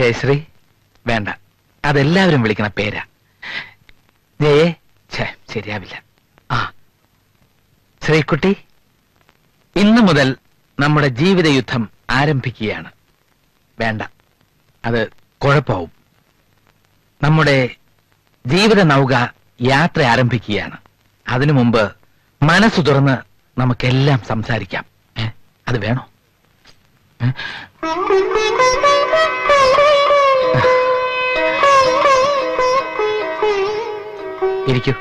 ജയശ്രീ വേണ്ട അതെല്ലാവരും വിളിക്കണ പേരാ ജയേ ഛേ ശരിയാവില്ല ആ ശ്രീകുട്ടി ഇന്നു മുതൽ നമ്മുടെ ജീവിത യുദ്ധം ആരംഭിക്കുകയാണ് വേണ്ട അത് കുഴപ്പമാവും നമ്മുടെ ജീവിത നൗക യാത്ര ആരംഭിക്കുകയാണ് അതിനു മുമ്പ് മനസ്സു തുറന്ന് നമുക്കെല്ലാം സംസാരിക്കാം ഏ? അത് വേണോ ഏ? ഇരിക്കൂ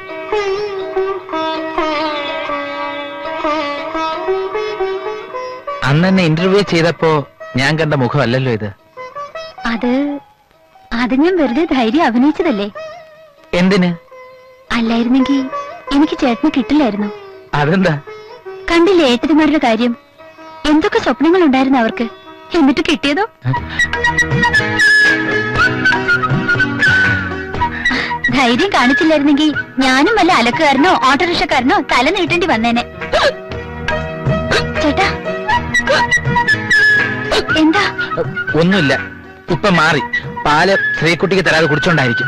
അന്ന് എന്നെ ഇന്റർവ്യൂ ചെയ്തപ്പോ ഞാൻ കണ്ട മുഖമല്ലല്ലോ ഇത് അത് അത് ഞാൻ വെറുതെ ധൈര്യം അഭിനയിച്ചതല്ലേ എന്തിന് അല്ലായിരുന്നെങ്കിൽ എനിക്ക് ചേട്ടനെ കിട്ടില്ലായിരുന്നു അതെന്താ കണ്ടില്ലേ ഏട്ടന്മാരുടെ കാര്യം എന്തൊക്കെ സ്വപ്നങ്ങൾ ഉണ്ടായിരുന്നു അവർക്ക് എന്നിട്ട് കിട്ടിയതോ ധൈര്യം കാണിച്ചില്ലായിരുന്നെങ്കിൽ ഞാനും വല്ല അലക്കുകാരനോ ഓട്ടോറിക്ഷക്കാരനോ തല നീട്ടേണ്ടി വന്നേനെ ചേട്ടാ എന്താ ഒന്നുമില്ല ഇപ്പൊ മാറി പാല് ശ്രീകുട്ടിക്ക് തരാതെ കുടിച്ചോണ്ടായിരിക്കും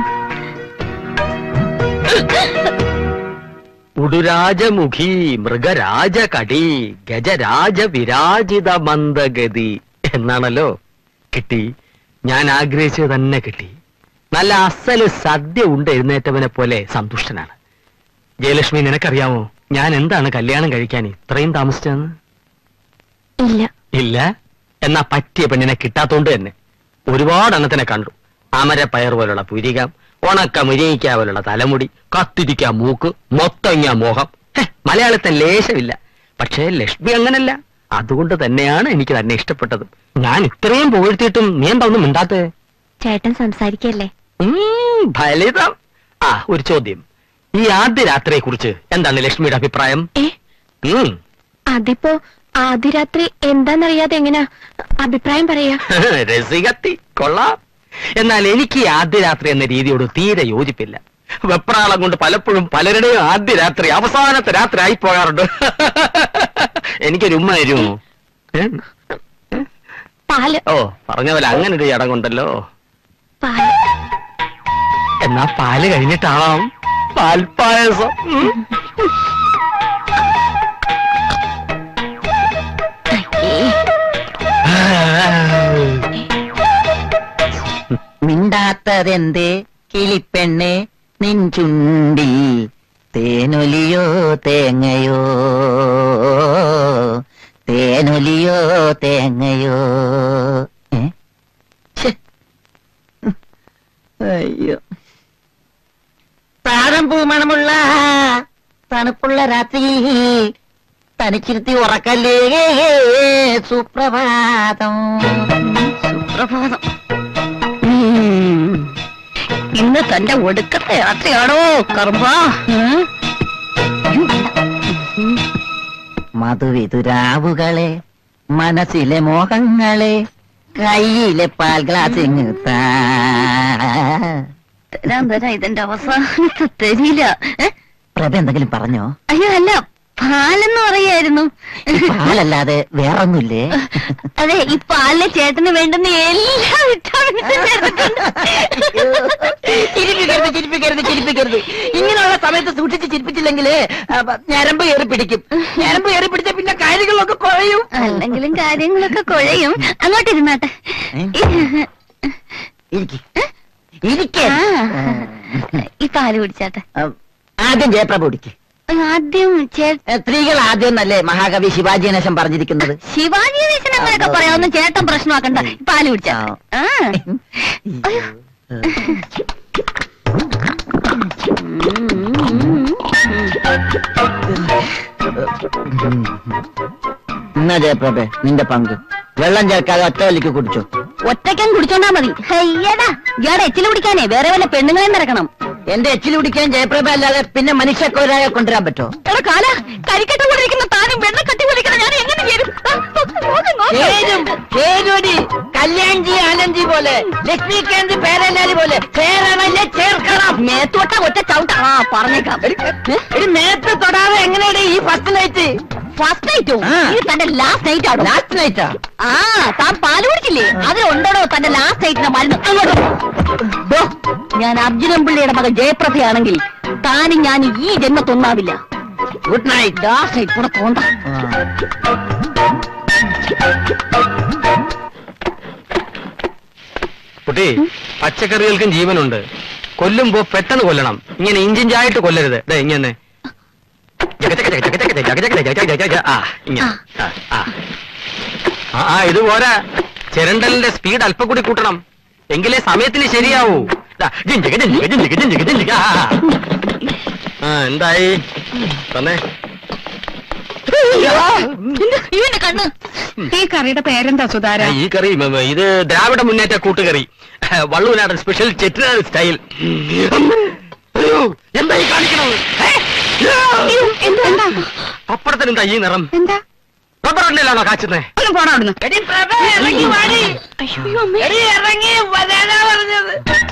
ഉടുരാജമുഖി മൃഗരാജകടി ഗജരാജ വിരാജിത മന്ദഗതി എന്നാണല്ലോ കിട്ടി ഞാൻ ആഗ്രഹിച്ചത് തന്നെ കിട്ടി നല്ല അസല് സദ്യ ഉണ്ട് എഴുന്നേറ്റവനെ പോലെ സന്തുഷ്ടനാണ് ജയലക്ഷ്മി നിനക്കറിയാമോ ഞാൻ എന്താണ് കല്യാണം കഴിക്കാൻ ഇത്രയും താമസിച്ചതെന്ന് ഇല്ല ഇല്ല എന്നാ പറ്റിയ പെണ്ണിനെ കിട്ടാത്തോണ്ട് തന്നെ ഒരുപാട് എണ്ണത്തിനെ കണ്ടു അമരപ്പയർ പോലുള്ള പുരികം ഉണക്ക മുരിയിക്ക പോലുള്ള തലമുടി കത്തിരിക്ക മൂക്ക് മൊത്തങ്ങ മോഹം ഹെ, മലയാളത്തെ ലേശമില്ല പക്ഷേ ലക്ഷ്മി അങ്ങനല്ല അതുകൊണ്ട് തന്നെയാണ് എനിക്ക് തന്നെ ഇഷ്ടപ്പെട്ടത് ഞാൻ ഇത്രയും പുകഴ്ത്തിയിട്ടും നീ എന്താ ഒന്നും മിണ്ടാത്തേ ചേട്ടൻ സംസാരിക്കല്ലേ ഉം, ഫലിതം ആ ഒരു ചോദ്യം ഈ ആദ്യ രാത്രിയെ കുറിച്ച് എന്താണ് ലക്ഷ്മിയുടെ അഭിപ്രായം ഏ ഉം അതിപ്പോ ആദ്യ രാത്രി എന്താന്നറിയാതെ എങ്ങനാ അഭിപ്രായം പറയാ രസികത്തി കൊള്ളാം എന്നാൽ എനിക്ക് ഈ ആദ്യ രാത്രി എന്ന രീതിയോട് തീരെ യോജിപ്പില്ല വെപ്രാളം കൊണ്ട് പലപ്പോഴും പലരുടെയും ആദ്യ രാത്രി അവസാനത്തെ രാത്രി ആയി പോകാറുണ്ട് എനിക്കൊരു ഉമ്മ തരുമോ ഏ? പാല് ഓ പറഞ്ഞ പോലെ അങ്ങനെ ഒരു ചടങ്ങുണ്ടല്ലോ പാല് എന്നാ പാല് കഴിഞ്ഞിട്ടാവാം പാൽപ്പായസം ഉം. മിണ്ടാത്തതെന്തേ കിളിപ്പെണ്ണെ നിൻ ചുണ്ടിൽ തേനൊലിയോ തേങ്ങയോ തേനൊലിയോ തേങ്ങയോ ഏ? ഛെ. അയ്യോ താഴമ്പൂ മണമുള്ള തണുപ്പുള്ള രാത്രിയിൽ തനിച്ചിരുത്തി ഉറക്കല്ലേ സുപ്രഭാതം സുപ്രഭാതം ഉം. ഇന്ന് തന്റെ ഒടുക്കത്തെ യാത്രയാണോ കർമ്മ മധുവിതുരാവുകളെ മനസ്സിലെ മോഹങ്ങളെ കയ്യിലെ പാൽ ഗ്ലാസ് ഇങ്ങ് താ. തരാൻ തരാം ഇതിന്റെ അവസാനത്തെ തരില്ല ഏ? പ്രഭ എന്തെങ്കിലും പറഞ്ഞോ അയ്യോ അല്ല പാലെന്ന് പറയായിരുന്നു ഈ പാലല്ലാതെ വേറൊന്നുമില്ലേ അതെ ഈ പാലിലെ ചേട്ടന് വേണ്ടുന്ന എല്ലാ വിറ്റാമിൻസും ചേർത്തിട്ടുണ്ട്. ചിരിപ്പിക്കരുത് ചിരിപ്പിക്കരുത് ചിരിപ്പിക്കരുത് ഇങ്ങനെയുള്ള സമയത്ത് സൂക്ഷിച്ച് ചിരിപ്പിച്ചില്ലെങ്കിൽ ഞരമ്പ് കയറി പിടിക്കും ഞരമ്പ് കയറി പിടിച്ച പിന്നെ കാര്യങ്ങളൊക്കെ കുറയും അല്ലെങ്കിലും കാര്യങ്ങളൊക്കെ കുഴയും അങ്ങോട്ട് ഇരുന്നാട്ടെ ഇരിക്ക്. ഇരിക്ക്. ആ. ഈ പാല് കുടിച്ചാട്ടെ ഉം, ആദ്യം ജയപ്രഭ കുടിക്ക് ആദ്യം ചേ ഏ, സ്ത്രീകൾ ആദ്യം എന്നല്ലേ മഹാകവി ശിവാജി ഗണേശൻ പറഞ്ഞിരിക്കുന്നത് ശിവാജി ഗണേശൻ അങ്ങനെയൊക്കെ പറയാവുന്ന ചേട്ടൻ പ്രശ്നമാക്കണ്ട ഈ പാല് കുടിച്ചാട്ടെ ആ അയ്യോ. എന്നാ ജയപ്രഭ നിന്റെ പങ്ക് വെള്ളം ചേർക്കാതെ ഒറ്റ വലിക്ക് കുടിച്ചോ ഒറ്റയ്ക്കും കുടിച്ചോണ്ടാ മതി അയ്യടാ ഇയാടെ എച്ചില് കുടിക്കാനേ വേറെ വല്ല പെണ്ണുങ്ങളെയും നിറക്കണം എന്റെ എച്ചിൽ കുടിക്കാൻ ജയപ്രഭ അല്ലാതെ പിന്നെ മനുഷ്യക്കൊരായെ കൊണ്ടുവരാൻ പറ്റോ എടാ കാല കരിക്കട്ട കൊണ്ടിരിക്കുന്ന താനും വെള്ളം കട്ടി കൊണ്ടിരിക്കുന്ന ഞാൻ എങ്ങനെ ചേരും ആ, നോക്ക്, നോക്ക്, നോക്ക്. ചേരും ചേരൂടി കല്യാൺജി ആനന്ദ്ജി പോലെ ലക്ഷ്മികാന്ത് പേരല്ലാരി പോലെ ചേരണല്ലേ ചേർക്കണം മേത്തോട്ട ഒറ്റ ചവിട്ട ആ പറഞ്ഞേക്കാം എടി മേത്ത് തൊടാതെ എങ്ങനെയാണ് ഈ ഫസ്റ്റ് നൈറ്റ് ഫസ്റ്റ് നൈറ്റോ ആ. ഇത് തന്റെ ലാസ്റ്റ് നൈറ്റ് ആണോ ലാസ്റ്റ് നൈറ്റാ ആ താൻ പാല് കുടിച്ചില്ലേ അതിലുണ്ടോ തന്റെ ലാസ്റ്റ് നൈറ്റിന്റെ മരുന്ന് അങ്ങോട്ട് ദോ, ഞാൻ അർജുനൻ പിള്ളിയുടെ മകൻ ജയപ്രഭയാണെങ്കിൽ താനും ഞാൻ ഈ ജന്മത്തൊന്നാവില്ല ഗുഡ് നൈറ്റ് ലാസ്റ്റ് നൈറ്റ് കൂടെ പോണ്ട കുട്ടി പച്ചക്കറികൾക്കും ജീവനുണ്ട് കൊല്ലുമ്പോ പെട്ടെന്ന് കൊല്ലണം ഇങ്ങനെ ഇഞ്ചിഞ്ചായിട്ട് കൊല്ലരുത് ദേ ഇങ്ങനെ ആ ഇങ്ങനെ ആ, ആ. ആ, ആ ഇത് പോരാ ചിരണ്ടലിന്റെ സ്പീഡ് അല്പം കൂടി കൂട്ടണം എങ്കിലേ സമയത്തിന് ശരിയാവൂ ദാ, ജിഞ്ചിക, ജിഞ്ചിക, ജിഞ്ചിക, ജിഞ്ചിക, ജിഞ്ചിക. ആ, ആ. ആ എന്തായി തന്നെ ഇവന്റെ കണ്ണ് ഈ കറിയുടെ പേരെന്താ സുധാര ഈ കറി മ, മ, ഇത് ദ്രാവിഡ മുന്നേറ്റ കൂട്ടുകറി വള്ളുവനാടൻ സ്പെഷ്യൽ ചെറ്റിനാട് സ്റ്റൈൽ അയ്യോ, എന്താ ഈ കാണിക്കണത് ഏ? എന്താ പപ്പടത്തിന് എന്താ ഈ നിറം എന്താ റബ്ബർ എണ്ണയിലാണോ കാച്ചുന്നേ ഒന്ന് പോടാ അവിടുന്ന് എടി പ്രഭ ഇറങ്ങി വാടി എടി ഇറങ്ങി വരാനാ പറഞ്ഞത്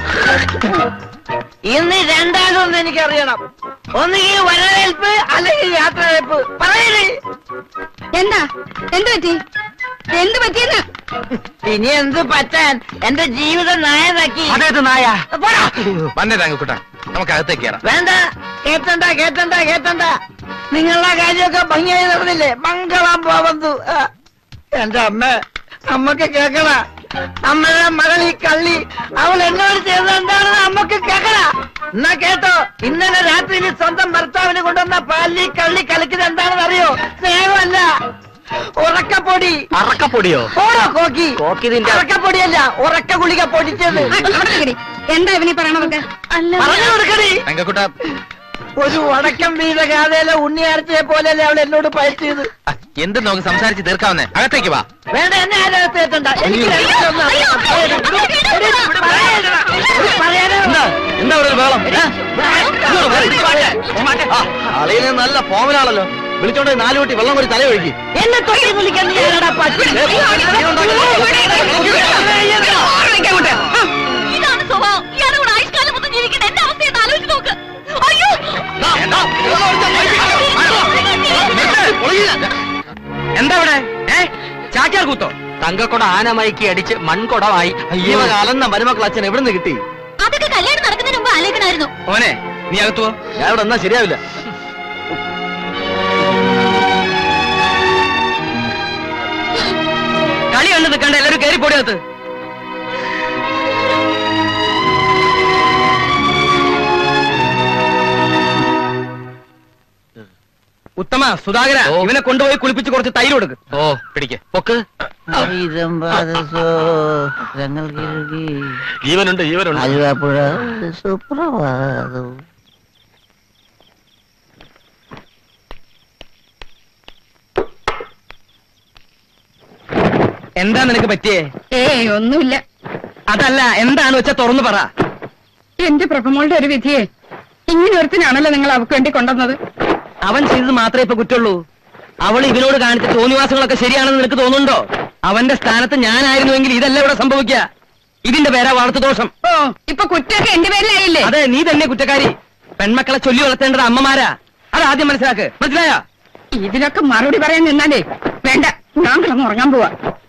ഇന്ന് രണ്ടാകൊന്ന് എനിക്കറിയണം ഒന്നുകിൽ വരവേൽപ്പ് അല്ലെങ്കിൽ യാത്രവേൽപ്പ് പറയണേ എന്താ എന്ത് പറ്റി എന്ത് പറ്റിയെന്ന് ഇനി എന്ത് പറ്റാൻ എന്റെ ജീവിതം നായനാക്കി അതേത് നായ പോടാ. വന്നേ തങ്കക്കുട്ട നമുക്ക് അകത്തേക്ക് കയറാം വേണ്ട കേട്ടണ്ട കേട്ടണ്ട കേട്ടണ്ട നിങ്ങളുടെ കാര്യമൊക്കെ ഭംഗിയായി നടന്നില്ലേ മംഗളം പോവന്തു ആ. എന്റെ അമ്മ അമ്മക്ക് കേക്കണ അമ്മയുടെ മകൾ ഈ കള്ളി അവൾ എന്നോട് ചെയ്തത് എന്താണെന്ന് അമ്മക്ക് കേക്കണ എന്നാ കേട്ടോ ഇന്നലെ രാത്രിയിൽ സ്വന്തം ഭർത്താവിന് കൊണ്ടുവന്ന പാലിൽ കള്ളി കളിക്കുന്നത് എന്താണെന്ന് അറിയോ സ്നേഹമല്ല ഉറക്കപ്പൊടി അറക്കപ്പൊടിയോ ഓടോ കോക്കി കോക്കി നിന്റെ ഉറക്കപ്പൊടിയല്ല ഉറക്ക ഗുളിക പൊടിച്ചത് ആ, അവിടെ നിൽക്കടി. എന്താ ഇവനീ പറയണതൊക്കെ പറഞ്ഞു കൊടുക്കണേ തങ്കക്കുട്ട ഒരു വടക്കം വീത ഗാഥയിലെ ഉണ്ണിയാർച്ചയെ പോലെയല്ലേ അവൾ എന്നോട് പയറ്റിയത് ആ, എന്ത് നമുക്ക് സംസാരിച്ച് തീർക്കാവുന്നേ അകത്തേക്ക് വാ വേണ്ട എന്നെ ആരകത്ത് എത്തണ്ട എനിക്ക് രണ്ടിലൊന്ന് അയ്യോ, അറിയാം. അയ്യോ, എടി, എടി, പറയാനെടാ. എടി, പറയാനെടാ. എന്താ എന്താ ഒരു വേളം അളിയിൽ നല്ല ഫോമിലാണല്ലോ വിളിച്ചോണ്ട് പോയി നാല് കുട്ടി വെള്ളം കൂടി തല ഒഴുകി എന്നെ തൊട്ടി വിളിക്കാൻ നീ ആരടാ പട്ടി? ഇതാണ് സ്വഭാവം ഇയാളുടെ കൂടെ ആയുഷ്കാലം മൊത്തം ജീവിക്കേണ്ട എന്റെ അവസ്ഥ എന്ന് ആലോചിച്ച് നോക്ക് അയ്യോ എന്താ ഇവിടെ ഏ ചാക്യാർ കൂത്തോ തങ്കക്കൊട ആനമയക്കി അടിച്ച് മൺകൊടമായി അയ്യോ കാലന്ന മരുമക്കൾ അച്ഛൻ എവിടെ നിന്ന് കിട്ടി അതൊക്കെ കല്യാണം നടക്കുന്നതിന് മുമ്പ് ആലോചിക്കണമായിരുന്നു ഓനെ നീ അകത്തുവോ ഞാൻ ഇവിടെ എന്നാ ശരിയാവില്ല കളി കണ്ട് നിൽക്കണ്ട എല്ലാവരും കയറി പൊടിയകത്ത് ഉത്തമ സുധാകര ഓ. ഇവനെ കൊണ്ടുപോയി കുളിപ്പിച്ച് കുറച്ച് തൈര് കൊടുക്ക് ഓ പിടിക്ക് പൊക്ക് ജീവനുണ്ട് ജീവനുണ്ട് ആലുവാപ്പുഴ സുപ്രഭാതം എന്താ നിനക്ക് പറ്റിയേ ഏയ് ഒന്നുമില്ല അതല്ല എന്താണ് വെച്ചാ തുറന്നു പറ എന്റെ പ്രഭമോളുടെ ഒരു വിധിയെ ഇങ്ങനെ ഒരുത്തിനാണല്ലോ നിങ്ങൾ അവക്ക് വേണ്ടി കൊണ്ടുവന്നത് അവൻ ചെയ്തത് മാത്രമേ ഇപ്പൊ കുറ്റുള്ളൂ അവൾ ഇവനോട് കാണിച്ച തോന്നിവാസങ്ങളൊക്കെ ശരിയാണെന്ന് നിനക്ക് തോന്നുന്നുണ്ടോ അവന്റെ സ്ഥാനത്ത് ഞാനായിരുന്നുവെങ്കിൽ ഇതല്ല ഇവിടെ സംഭവിക്കുക ഇതിന്റെ പേരാ വളർത്തു ദോഷം ഓ ഇപ്പൊ കുറ്റമൊക്കെ എന്റെ പേരിലായില്ലേ അതെ നീ തന്നെ കുറ്റക്കാരി പെൺമക്കളെ ചൊല്ലി വളർത്തേണ്ടത് അമ്മമാരാ അത് ആദ്യം മനസ്സിലാക്ക് മനസ്സിലായോ ഇതിനൊക്കെ മറുപടി പറയാൻ നിന്നാലേ വേണ്ട ഞാൻ കിടന്ന് ഉറങ്ങാൻ പോവാ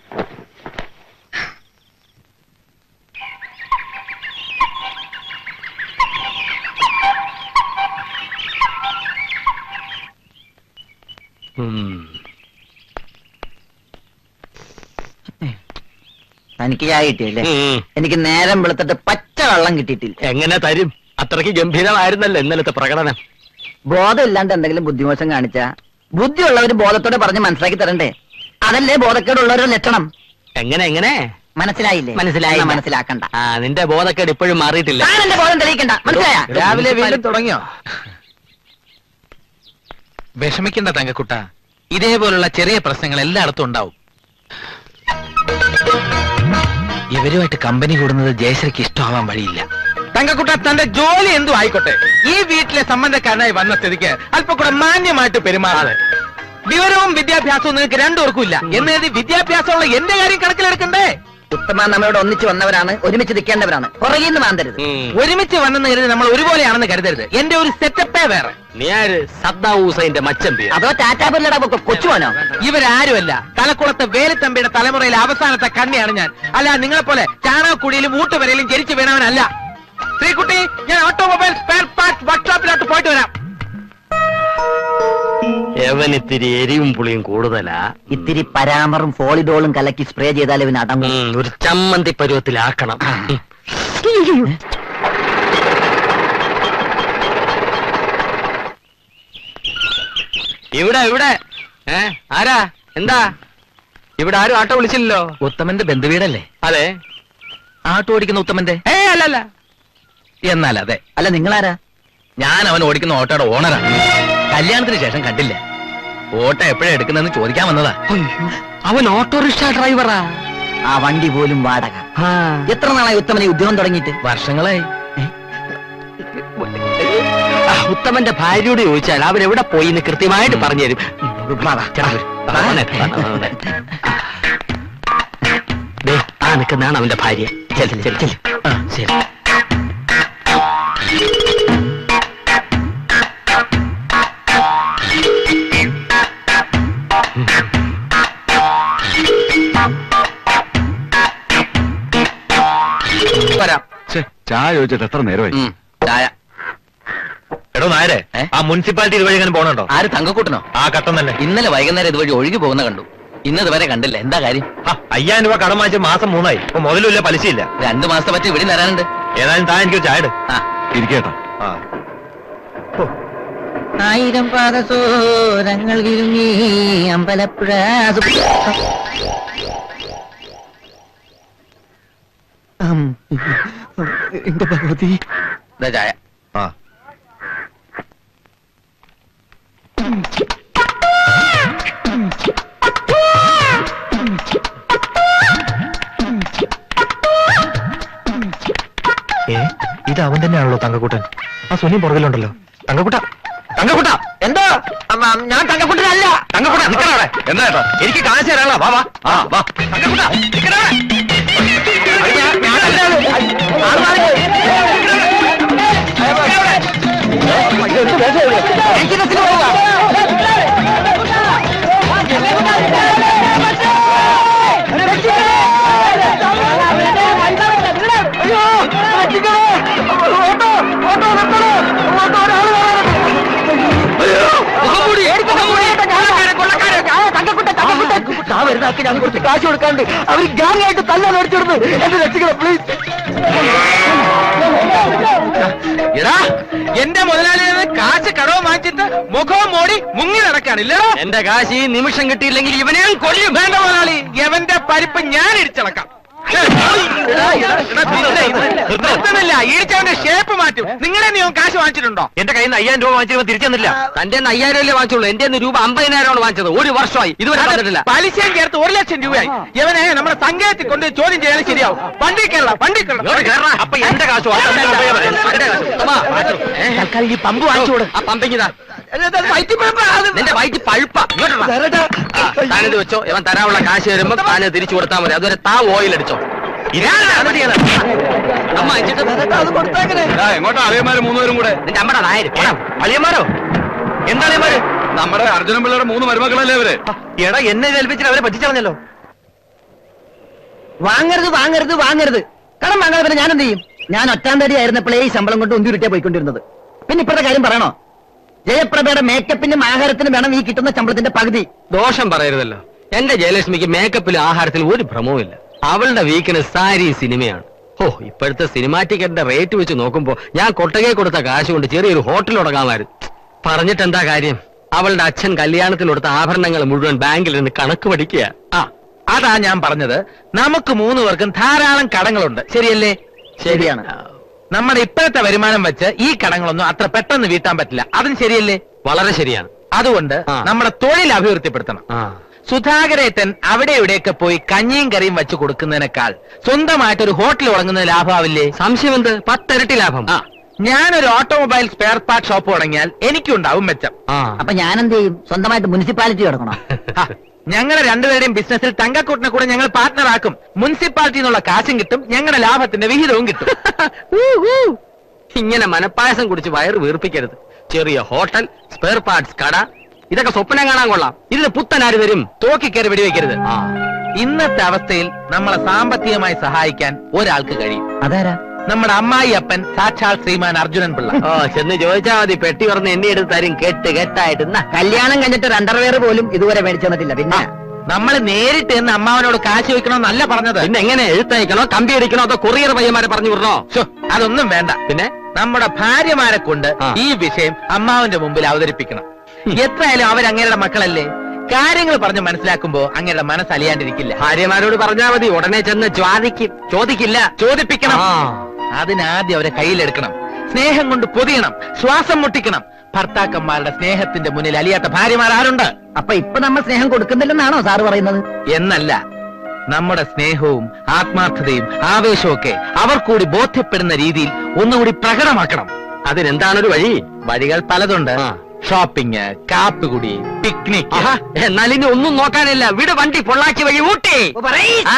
തനിക്ക് ചായ കിട്ടിയല്ലേ ഉം. എനിക്ക് നേരം വെളുത്തിട്ട് പച്ച വെള്ളം കിട്ടിയിട്ടില്ല എങ്ങനെ തരും അത്രയ്ക്ക് ഗംഭീരമായിരുന്നല്ലോ ഇന്നലത്തെ പ്രകടനം ബോധമില്ലാണ്ട് എന്തെങ്കിലും ബുദ്ധിമോശം കാണിച്ച ബുദ്ധിയുള്ളവര് ബോധത്തോടെ പറഞ്ഞ് മനസ്സിലാക്കി തരണ്ടേ അതല്ലേ ബോധക്കേടുള്ളവരുടെ ലക്ഷണം എങ്ങനെ എങ്ങനെ മനസ്സിലായില്ലേ മനസ്സിലായില്ല. എന്നാ മനസ്സിലാക്കണ്ട ആ നിന്റെ ബോധക്കേട് ഇപ്പോഴും മാറിയിട്ടില്ല താൻ എന്റെ ബോധം തെളിയിക്കണ്ട മനസ്സിലായ രാവിലെ വീണ്ടും തുടങ്ങിയോ വിഷമിക്കണ്ട തങ്കക്കുട്ട ഇതേപോലുള്ള ചെറിയ പ്രശ്നങ്ങൾ എല്ലായിടത്തും ഉണ്ടാവും ഇവരുമായിട്ട് കമ്പനി കൂടുന്നത് ജയശ്രീക്ക് ഇഷ്ടമാവാൻ വഴിയില്ല തങ്കക്കുട്ട തന്റെ ജോലി എന്തു ആയിക്കോട്ടെ ഈ വീട്ടിലെ സംബന്ധക്കാരനായി വന്ന സ്ഥിതിക്ക് അല്പം കൂടെ മാന്യമായിട്ട് പെരുമാറാതെ വിവരവും വിദ്യാഭ്യാസവും നിനക്ക് രണ്ടുപേർക്കും ഇല്ല എന്ന് കരുതി വിദ്യാഭ്യാസമുള്ള എന്റെ കാര്യം കണക്കിലെടുക്കണ്ടേ ഉത്തമ നമ്മളോട് ഒന്നിച്ച് വന്നവരാണ് ഒരുമിച്ച് നിൽക്കേണ്ടവരാണ് പുറകിൽ നിന്ന് മാന്തരുത് ഒരുമിച്ച് വന്നെന്ന് കരുതി നമ്മൾ ഒരുപോലെയാണെന്ന് കരുതരുത് എന്റെ ഒരു സെറ്റപ്പേ വേറെ നീ ആര് സദ്ദാം ഹുസൈന്റെ മച്ചമ്പി അതോ ടാറ്റാപുരയുടെ കൊച്ചുമോനോ ഇവരാരുമല്ല തലക്കുളത്തെ വേലുത്തമ്പിയുടെ തലമുറയിലെ അവസാനത്തെ കണ്ണിയാണ് ഞാൻ അല്ല നിങ്ങളെ പോലെ ചാണകക്കുടിയിലും ഊട്ടുവരയിലും ജനിച്ചു വീണവനല്ല ശ്രീകുട്ടി ഞാൻ ഓട്ടോമൊബൈൽ സ്പെയർ പാർട്സ് വർക്ക്ഷോപ്പിലോട്ട് പോയിട്ട് വരാം എവനിത്തിരി എരിവും പുളിയും കൂടുതലാ ഇത്തിരി പരാമറും ഫോളിഡോളും കലക്കി സ്പ്രേ ചെയ്താൽ ഇവന് അടങ്ങും ഉം, ഒരു ചമ്മന്തി പരുവത്തിലാക്കണം ഉം. ഇവിടെ ഇവിടെ ഏ ആരാ എന്താ ഇവിടെ ആരും ആട്ടോ വിളിച്ചില്ലല്ലോ ഉത്തമന്റെ ബന്ധുവീടല്ലേ അതെ ആട്ടോ ഓടിക്കുന്ന ഉത്തമന്റെ ഏ അല്ലല്ല എന്നാൽ അതെ അല്ല നിങ്ങളാരാ ഞാൻ അവൻ ഓടിക്കുന്ന ഓട്ടോയുടെ ഓണറാണ് കല്യാണത്തിന് ശേഷം കണ്ടില്ല ഓട്ടോ എപ്പോഴാ എടുക്കുന്നതെന്ന് ചോദിക്കാൻ വന്നതാ അവൻ ഓട്ടോറിക്ഷ ഡ്രൈവറാ ആ വണ്ടി പോലും വാടക എത്ര നാളായി ഉത്തമനെ ഉദ്യോഗം തുടങ്ങിയിട്ട് വർഷങ്ങളായി ആ, ഉത്തമന്റെ ഭാര്യയോട് ചോദിച്ചാൽ അവരെവിടെ പോയി എന്ന് കൃത്യമായിട്ട് പറഞ്ഞു തരും ദേ, ആ നിൽക്കുന്നതാണ് അവന്റെ ഭാര്യ ചെല് ചെല് ചെല് ആ, ശരി വരാം ചായ ചോദിച്ചിട്ട് എത്ര നേരമായി ഉം, ചായ എടോ നായരെ ഏ? ആ മുനിസിപ്പാലിറ്റി ഇതുവഴി എങ്ങനെ പോകണുണ്ടോ ആര് തങ്കക്കൂട്ടനോ ആ കട്ടം തന്നെ ഇന്നലെ വൈകുന്നേരം ഇതുവഴി ഒഴുകി പോകുന്ന കണ്ടു ഇന്നത് വരെ കണ്ടില്ല എന്താ കാര്യം ആ, അയ്യായിരം രൂപ കടം വാങ്ങിച്ച് മാസം മൂന്നായി ഇപ്പൊ മുതലുമില്ല പലിശയില്ല രണ്ടു മാസത്തെ പറ്റി ഇവിടെ തരാനുണ്ട് ഏതായാലും താൻ എനിക്ക് ചായ ആ ഇരിക്കേട്ടോ ആ ആയിരം പാദസോരങ്ങൾ വിരുങ്ങി അമ്പലപ്പുഴ എന്റെ ഭഗവതി ഇതാ ചായ ആ ഏ ഇത് അവൻ തന്നെയാണല്ലോ തങ്കക്കുട്ടൻ ആ സുനി പുറകിലുണ്ടല്ലോ തങ്കക്കുട്ട തങ്കക്കുട്ട എന്തോ അമ്മ, ഞാൻ തങ്കക്കുട്ടനല്ല തങ്കക്കുട്ട നിക്കണ അവിടെ എന്താ ഏട്ടാ എനിക്ക് കാശ് തരാനുള്ള വാ വാ ആ വാ തങ്കക്കുട്ട നിക്കണ അവിടെ. ഞാൻ- ഞാനല്ല. ആറ് മാറി. എനിക്ക് ബസ്സിന് പോവുക ഞാൻ കുറച്ച് കാശ് കൊടുക്കാണ്ട് അവർ ഗ്യാങ് ആയിട്ട് തല്ലാൻ മേടിച്ചിടുന്നു എന്നെ രക്ഷിക്കണം പ്ലീസ് എടാ എന്റെ മുതലാളിയിൽ നിന്ന് കാശ് കടവ് വാങ്ങിച്ചിട്ട് മുഖവും മോടി മുങ്ങി നടക്കാണില്ലോ എന്റെ കാശ് ഈ നിമിഷം കിട്ടിയില്ലെങ്കിൽ ഇവനെ ഞാൻ കൊല്ലും വേണ്ട മുതലാളി എവന്റെ പരിപ്പ് ഞാൻ ഇടിച്ചടക്കാം നിർത്തമില്ല ഇടിച്ചവന്റെ ഷേപ്പ് മാറ്റും നിങ്ങളെ നീ കാശ് വാങ്ങിച്ചിട്ടുണ്ടോ എന്റെ കയ്യിൽ നിന്ന് അയ്യായിരം രൂപ വാങ്ങിച്ചിട്ട് തിരിച്ചു തന്നില്ല തന്റെ അയ്യായിരം അല്ലേ വാങ്ങിച്ചുള്ളൂ എന്റെ രൂപ അമ്പതിനായിരമാണ് വാങ്ങിച്ചത് ഒരു വർഷമായി ഇതുവരെ അത് തന്നിട്ടില്ല പലിശയും ചേർത്ത് ഒരു ലക്ഷം രൂപയായി ഇവനെ നമ്മുടെ സംഘത്തിൽ കൊണ്ട് ചോദ്യം ചെയ്യാൻ ശരിയാവും വണ്ടി കയറല വണ്ടി ഇങ്ങോട്ട് കേറടാ. അപ്പൊ എന്റെ കാശ് വാ. എന്റെ കാശ്. ഉത്തമാ, ഏ? തൽക്കാലം ഈ പമ്പ് വാങ്ങിച്ചു കൊടു ആ പമ്പിങ്ങിതാ നിന്റെ വയറ്റ് പഴുപ്പ താനിത് വെച്ചോ ഇവൻ തരാനുള്ള കാശ് തരുമ്പോ താന് തിരിച്ചു കൊടുത്താൽ മതി അതുവരെ താ ഓയിൽ അടിച്ചോ അമ്മ അയച്ചിട്ട് എങ്ങോട്ടാ അളിയന്മാര് മൂന്നുപേരും കൂടെ നിന്റെ അമ്മയുടെ നായര് അളിയന്മാരോ എന്താ അളിയന്മാര് നമ്മുടെ അർജുനൻ പിള്ളയുടെ മൂന്ന് മരുമക്കളല്ലേ അവര് എടാ എന്നെ ഏൽപ്പിച്ചിട്ട് അവരെ പറ്റിച്ചളഞ്ഞല്ലോ വാങ്ങരുത് വാങ്ങരുത് വാങ്ങരുത് കടം വാങ്ങാതെ പിന്നെ ഞാൻ എന്ത് ചെയ്യും ഞാൻ ഒറ്റാം തടി ആയിരുന്നപ്പോഴേ ഈ ശമ്പളം കൊണ്ട് ഉന്തിരുട്ടിയാ പോയിക്കൊണ്ടിരുന്നത് പിന്നെ ഇപ്പോഴത്തെ കാര്യം പറയണോ ജയപ്രഭയുടെ മേക്കപ്പിനും ആഹാരത്തിനും വേണം ഈ കിട്ടുന്ന ശമ്പളത്തിന്റെ പകുതി ദോഷം പറയരുതല്ലോ എന്റെ ജയലക്ഷ്മിക്ക് മേക്കപ്പിലും ആഹാരത്തിലും ഒരു ഭ്രമവുമില്ല അവളുടെ വീക്കിന് സാരി സിനിമയാണ് ഓ ഇപ്പോഴത്തെ സിനിമാ ടിക്കറ്റിന്റെ റേറ്റ് വെച്ച് നോക്കുമ്പോ ഞാൻ കൊട്ടകെ കൊടുത്ത കാശ് കൊണ്ട് ചെറിയൊരു ഹോട്ടൽ തുടങ്ങാമായിരുന്നു പറഞ്ഞിട്ട് എന്താ കാര്യം അവളുടെ അച്ഛൻ കല്യാണത്തിന് കൊടുത്ത ആഭരണങ്ങൾ മുഴുവൻ ബാങ്കിൽ നിന്ന് കണക്ക് പഠിക്കുക ആ അതാ ഞാൻ പറഞ്ഞത് നമുക്ക് മൂന്ന് പേർക്കും ധാരാളം കടങ്ങളുണ്ട് ശരിയല്ലേ ശരിയാണ് നമ്മുടെ ഇപ്പോഴത്തെ വരുമാനം വെച്ച് ഈ കടങ്ങളൊന്നും അത്ര പെട്ടെന്ന് വീട്ടാൻ പറ്റില്ല അതും ശരിയല്ലേ വളരെ ശരിയാണ് അതുകൊണ്ട് ആ. നമ്മുടെ തൊഴിൽ അഭിവൃദ്ധിപ്പെടുത്തണം ആ സുധാകരേട്ടൻ അവിടെ ഇവിടെയൊക്കെ പോയി കഞ്ഞിയും കറിയും വെച്ച് കൊടുക്കുന്നതിനേക്കാൾ സ്വന്തമായിട്ട് ഒരു ഹോട്ടൽ തുടങ്ങുന്നത് ലാഭാവില്ലേ സംശയമെന്ത് പത്തിരട്ടി ലാഭം ആ ഞാനൊരു ഓട്ടോമൊബൈൽ സ്പെയർ പാർട്ട് ഷോപ്പ് തുടങ്ങിയാൽ എനിക്കുണ്ടാവും മെച്ചം ആ അപ്പൊ ഞാൻ എന്ത് ചെയ്യും സ്വന്തമായിട്ട് മുനിസിപ്പാലിറ്റി കിടക്കണോ ഹ, ഞങ്ങളുടെ രണ്ടുപേരുടെയും ബിസിനസ്സിൽ തങ്കക്കൂട്ടിനെ കൂടെ ഞങ്ങൾ പാർട്ട്ണർ ആക്കും മുനിസിപ്പാലിറ്റി എന്നുള്ള കാശും കിട്ടും ഞങ്ങളുടെ ലാഭത്തിന്റെ വിഹിതവും കിട്ടും ഊ, ഊ. ഇങ്ങനെ മനപ്പായസം കുടിച്ച് വയറ് വീർപ്പിക്കരുത് ചെറിയ ഹോട്ടൽ സ്പെയർ പാർട്സ് കട ഇതൊക്കെ സ്വപ്നം കാണാൻ കൊള്ളാം ഇതിന് പുത്തനാര് വരും തോക്കി കയറി വെടിവെക്കരുത് ആ ഇന്നത്തെ അവസ്ഥയിൽ നമ്മളെ സാമ്പത്തികമായി സഹായിക്കാൻ ഒരാൾക്ക് കഴിയും അതാരാ നമ്മുടെ അമ്മായി അപ്പൻ സാക്ഷാൽ ശ്രീമാൻ അർജുനൻ പിള്ള ഓ ചെന്ന് ചോദിച്ചാ മതി പെട്ടി പറഞ്ഞ് എണ്ണി എടുത്ത് തരും കെട്ട് കെട്ടായിട്ട് എന്നാ കല്യാണം കഴിഞ്ഞിട്ട് ഒരു അണ്ടർവെയർ പോലും ഇതുവരെ മേടിച്ചു തന്നിട്ടില്ല പിന്നെ നമ്മൾ നേരിട്ട് എന്ന് അമ്മാവനോട് കാശ് വെക്കണമെന്നല്ല പറഞ്ഞത് പിന്നെ എങ്ങനെ എഴുത്തയക്കണോ കമ്പി അടിക്കണോ അതോ കൊറിയർ പയ്യന്മാരെ പറഞ്ഞു വിടണോ ശ്ശോ, അതൊന്നും വേണ്ട പിന്നെ നമ്മുടെ ഭാര്യമാരെ കൊണ്ട് ആ. ഈ വിഷയം അമ്മാവന്റെ മുമ്പിൽ അവതരിപ്പിക്കണം എത്രയായാലും അവരങ്ങയുടെ മക്കളല്ലേ കാര്യങ്ങൾ പറഞ്ഞ് മനസ്സിലാക്കുമ്പോ അങ്ങയുടെ മനസ്സ് അലിയാണ്ടിരിക്കില്ല ഭാര്യമാരോട് പറഞ്ഞാ മതി ഉടനെ ചെന്ന് ചോദിക്കും ചോദിക്കില്ല ചോദിപ്പിക്കണം ആ. അതിനാദ്യം അവരെ കയ്യിലെടുക്കണം സ്നേഹം കൊണ്ട് പൊതിയണം ശ്വാസം മുട്ടിക്കണം ഭർത്താക്കന്മാരുടെ സ്നേഹത്തിന്റെ മുന്നിൽ അലിയാത്ത ഭാര്യമാർ ആരുണ്ട് അപ്പൊ ഇപ്പൊ നമ്മൾ സ്നേഹം കൊടുക്കുന്നില്ലെന്നാണോ സാറ് പറയുന്നത് എന്നല്ല നമ്മുടെ സ്നേഹവും ആത്മാർത്ഥതയും ആവേശവും ഒക്കെ അവർ കൂടി ബോധ്യപ്പെടുന്ന രീതിയിൽ ഒന്നുകൂടി പ്രകടമാക്കണം അതിനെന്താണൊരു വഴി വഴികൾ പലതുണ്ട് ആ. ഷോപ്പിംഗ് കാപ്പുകുടി പിക്നിക് ആഹാ, എന്നാൽ ഇനി ഒന്നും നോക്കാനില്ല വിട് വണ്ടി പൊള്ളാച്ചി വഴി ഊട്ടി ആ.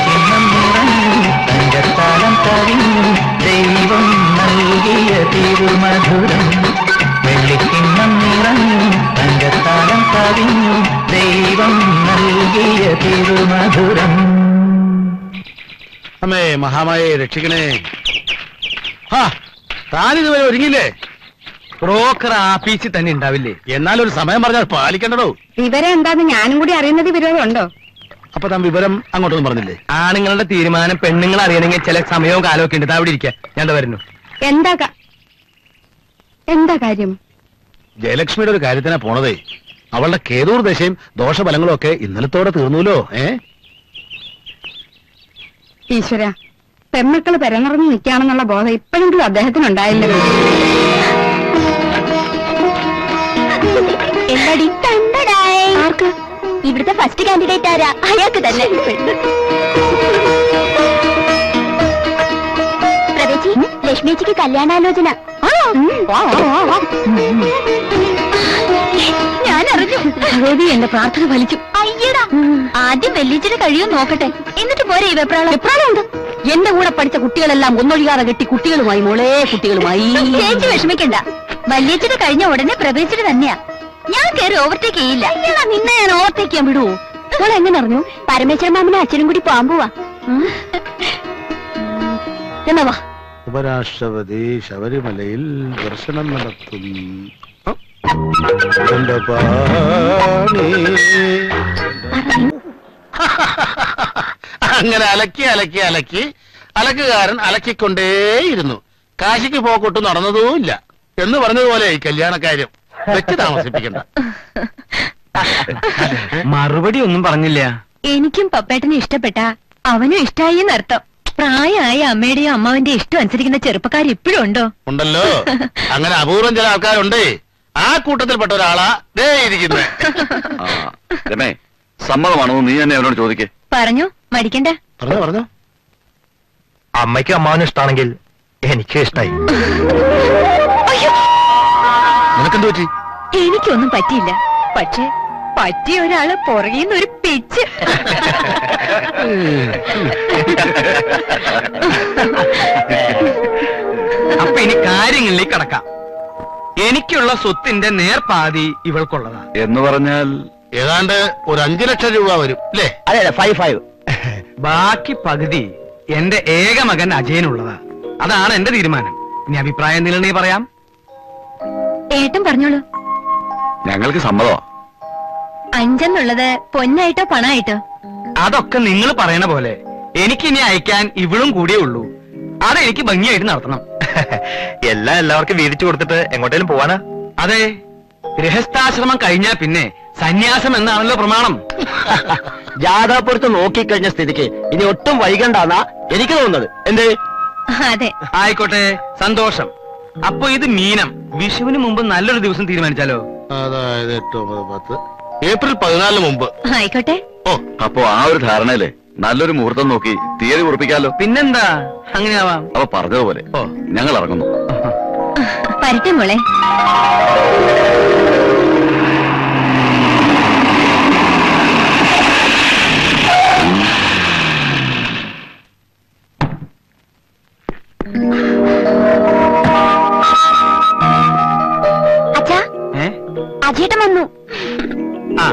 തങ്കത്താലം കവിഞ്ഞു ദൈവം നൽകിയ തിരുമധുരം വെള്ളിക്കിണ്ണം നിറഞ്ഞു തങ്കത്താലം കവിഞ്ഞു ദൈവം നൽകിയ തിരുമധുരം അമ്മേ മഹാമായെ രക്ഷിക്കണേ ഹാ താനിതുവരെ ഒരുങ്ങില്ലേ ബ്രോക്കർ ആഫീസിൽ തന്നെ ഉണ്ടാവില്ലേ എന്നാലൊരു സമയം പറഞ്ഞാൽ പാലിക്കണ്ടോ വിവരം എന്താന്ന് ഞാനും കൂടി അറിയുന്നത് വിരോധമുണ്ടോ അപ്പൊ താൻ വിവരം അങ്ങോട്ടൊന്നും പറഞ്ഞില്ലേ ആണുങ്ങളുടെ തീരുമാനം പെണ്ണുങ്ങൾ അറിയണമെങ്കിൽ ചില സമയവും കാലവും ഒക്കെ ഉണ്ട് ദാ അവിടെ ഇരിക്കുക ഞാൻ ദാ വരുന്നു എന്താ ക- എന്താ കാര്യം ജയലക്ഷ്മിയുടെ ഒരു കാര്യത്തിനാ പോണതേ അവളുടെ കേതൂർ ദശയും ദോഷഫലങ്ങളും ഒക്കെ ഇന്നലത്തോടെ തീർന്നുല്ലോ ഏ ഈശ്വര പെമ്മക്കള് പെരനിറഞ്ഞു നിൽക്കുകയാണെന്നുള്ള ബോധം ഇപ്പോഴെങ്കിലും അദ്ദേഹത്തിനുണ്ടായില്ലല്ലോ എന്താടി ആർക്ക് ഇവിടുത്തെ ഫസ്റ്റ് കാൻഡിഡേറ്റ് ആരാ അയാൾക്ക് തന്നെ പ്രവേശി ലക്ഷ്മിച്ചിക്ക് കല്യാണാലോചന ഞാൻ അറിഞ്ഞു ഭഗവതി എന്റെ പ്രാർത്ഥന ഫലിച്ചു അയ്യടാ ആദ്യം വെല്ലിച്ചിട്ട് കഴിയും നോക്കട്ടെ എന്നിട്ട് പോരെ ഈ വെപ്രാളം വെപ്രാളം ഉണ്ട് എന്റെ കൂടെ പഠിച്ച കുട്ടികളെല്ലാം ഒന്നൊഴിയാതെ കെട്ടി കുട്ടികളുമായി മോളെ കുട്ടികളുമായി ചേച്ചി വിഷമിക്കണ്ട വല്യച്ചിട്ട് കഴിഞ്ഞ ഉടനെ പ്രവേശിച്ചിട്ട് തന്നെയാ ഞാൻ കയറി ഓവർടേക്ക് ചെയ്യില്ല നിന്നെ ഞാൻ ഓവർടേക്ക് ചെയ്യാൻ വിടുവോ മോൾ എങ്ങനെ അറിഞ്ഞു പരമേശ്വരൻ മാമനും അച്ഛനും കൂടി പോവാൻ പോവാ ഉം. എന്നാ വാ ഉപരാഷ്ട്രപതി ശബരിമലയിൽ ദർശനം നടത്തും ആ? എന്റെ പാണി. അങ്ങനെ അലക്കി അലക്കി അലക്കി അലക്കുകാരൻ അലക്കിക്കൊണ്ടേയിരുന്നു കാശിക്ക് പോക്കൊട്ട് നടന്നതുമില്ല എന്ന് പറഞ്ഞതുപോലെ ഈ കല്യാണക്കാര്യം വെച്ച് താമസിപ്പിക്കണ്ട മറുപടി ഒന്നും പറഞ്ഞില്ല എനിക്കും പപ്പേട്ടനെ ഇഷ്ടപ്പെട്ട അവനും ഇഷ്ടായി എന്നർത്ഥം പ്രായമായ അമ്മയുടെയും അമ്മാവിന്റെയും ഇഷ്ടം അനുസരിക്കുന്ന ചെറുപ്പക്കാർ ഇപ്പോഴും ഉണ്ടോ ഉണ്ടല്ലോ അങ്ങനെ അപൂർവം ചില ആൾക്കാരുണ്ടേ ആ കൂട്ടത്തിൽപ്പെട്ട ഒരാളാ ദേ ഇരിക്കുന്നത് രമേ സമ്മതമാണോ നീ തന്നെ അവനോട് ചോദിക്കേ പറഞ്ഞു മടിക്കണ്ട പറഞ്ഞോ പറഞ്ഞോ അമ്മയ്ക്കും അമ്മാവനും ഇഷ്ടമാണെങ്കിൽ എനിക്കും ഇഷ്ടായി നിനക്കെന്ത് പറ്റി എനിക്കൊന്നും പറ്റിയില്ല പക്ഷെ പറ്റിയ ഒരാള് പുറകിന്ന് ഒരു പിച്ച് അപ്പൊ ഇനി കാര്യങ്ങളിലേക്ക് കടക്കാം എനിക്കുള്ള സ്വത്തിന്റെ നേർപാതി ഇവൾക്കുള്ളതാ എന്ന് പറഞ്ഞാൽ ഏതാണ്ട് ഒരു അഞ്ചു ലക്ഷം രൂപ വരും അല്ലേ അതെ അതെ ഫൈവ് ഫൈവ് ബാക്കി പകുതി എന്റെ ഏക മകൻ അജയനുള്ളതാ അതാണ് എന്റെ തീരുമാനം ഇനി അഭിപ്രായം എന്തെങ്കിലും പറയാം ഏട്ടൻ പറഞ്ഞോളൂ ഞങ്ങൾക്ക് സമ്മതമാ അഞ്ചെന്നുള്ളത് പൊന്നായിട്ടോ പണായിട്ടോ അതൊക്കെ നിങ്ങൾ പറയണ പോലെ എനിക്കിനി അയക്കാൻ ഇവളും കൂടിയേ ഉള്ളൂ അതെനിക്ക് ഭംഗിയായിട്ട് നടത്തണം എല്ലാം എല്ലാവർക്കും വീതിച്ചു കൊടുത്തിട്ട് എങ്ങോട്ടേലും പോവാനാ അതെ ഗൃഹസ്ഥാശ്രമം കഴിഞ്ഞാൽ പിന്നെ സന്യാസം എന്നാണല്ലോ പ്രമാണം ജാഥാപുരത്ത് നോക്കിക്കഴിഞ്ഞ സ്ഥിതിക്ക് ഇനി ഒട്ടും വൈകണ്ടാന്നാ എനിക്ക് തോന്നുന്നത് എന്തേ അതെ ആയിക്കോട്ടെ സന്തോഷം അപ്പൊ ഇത് മീനം വിഷുവിന് മുമ്പ് നല്ലൊരു ദിവസം തീരുമാനിച്ചാലോ അതായത് എട്ട് ഒമ്പത് പത്ത് ഏപ്രിൽ പതിനാലിന് മുമ്പ് ആയിക്കോട്ടെ ഓ അപ്പോ ആ ഒരു ധാരണയിലെ നല്ലൊരു മുഹൂർത്തം നോക്കി തീയതി ഉറപ്പിക്കാലോ പിന്നെന്താ അങ്ങനെയാവാം അവ പറഞ്ഞതുപോലെ ഓ. ഞങ്ങൾ ഇറങ്ങുന്നു പരട്ടെ മോളെ അച്ഛാ ഏ അജേട്ടൻ വന്നു ആ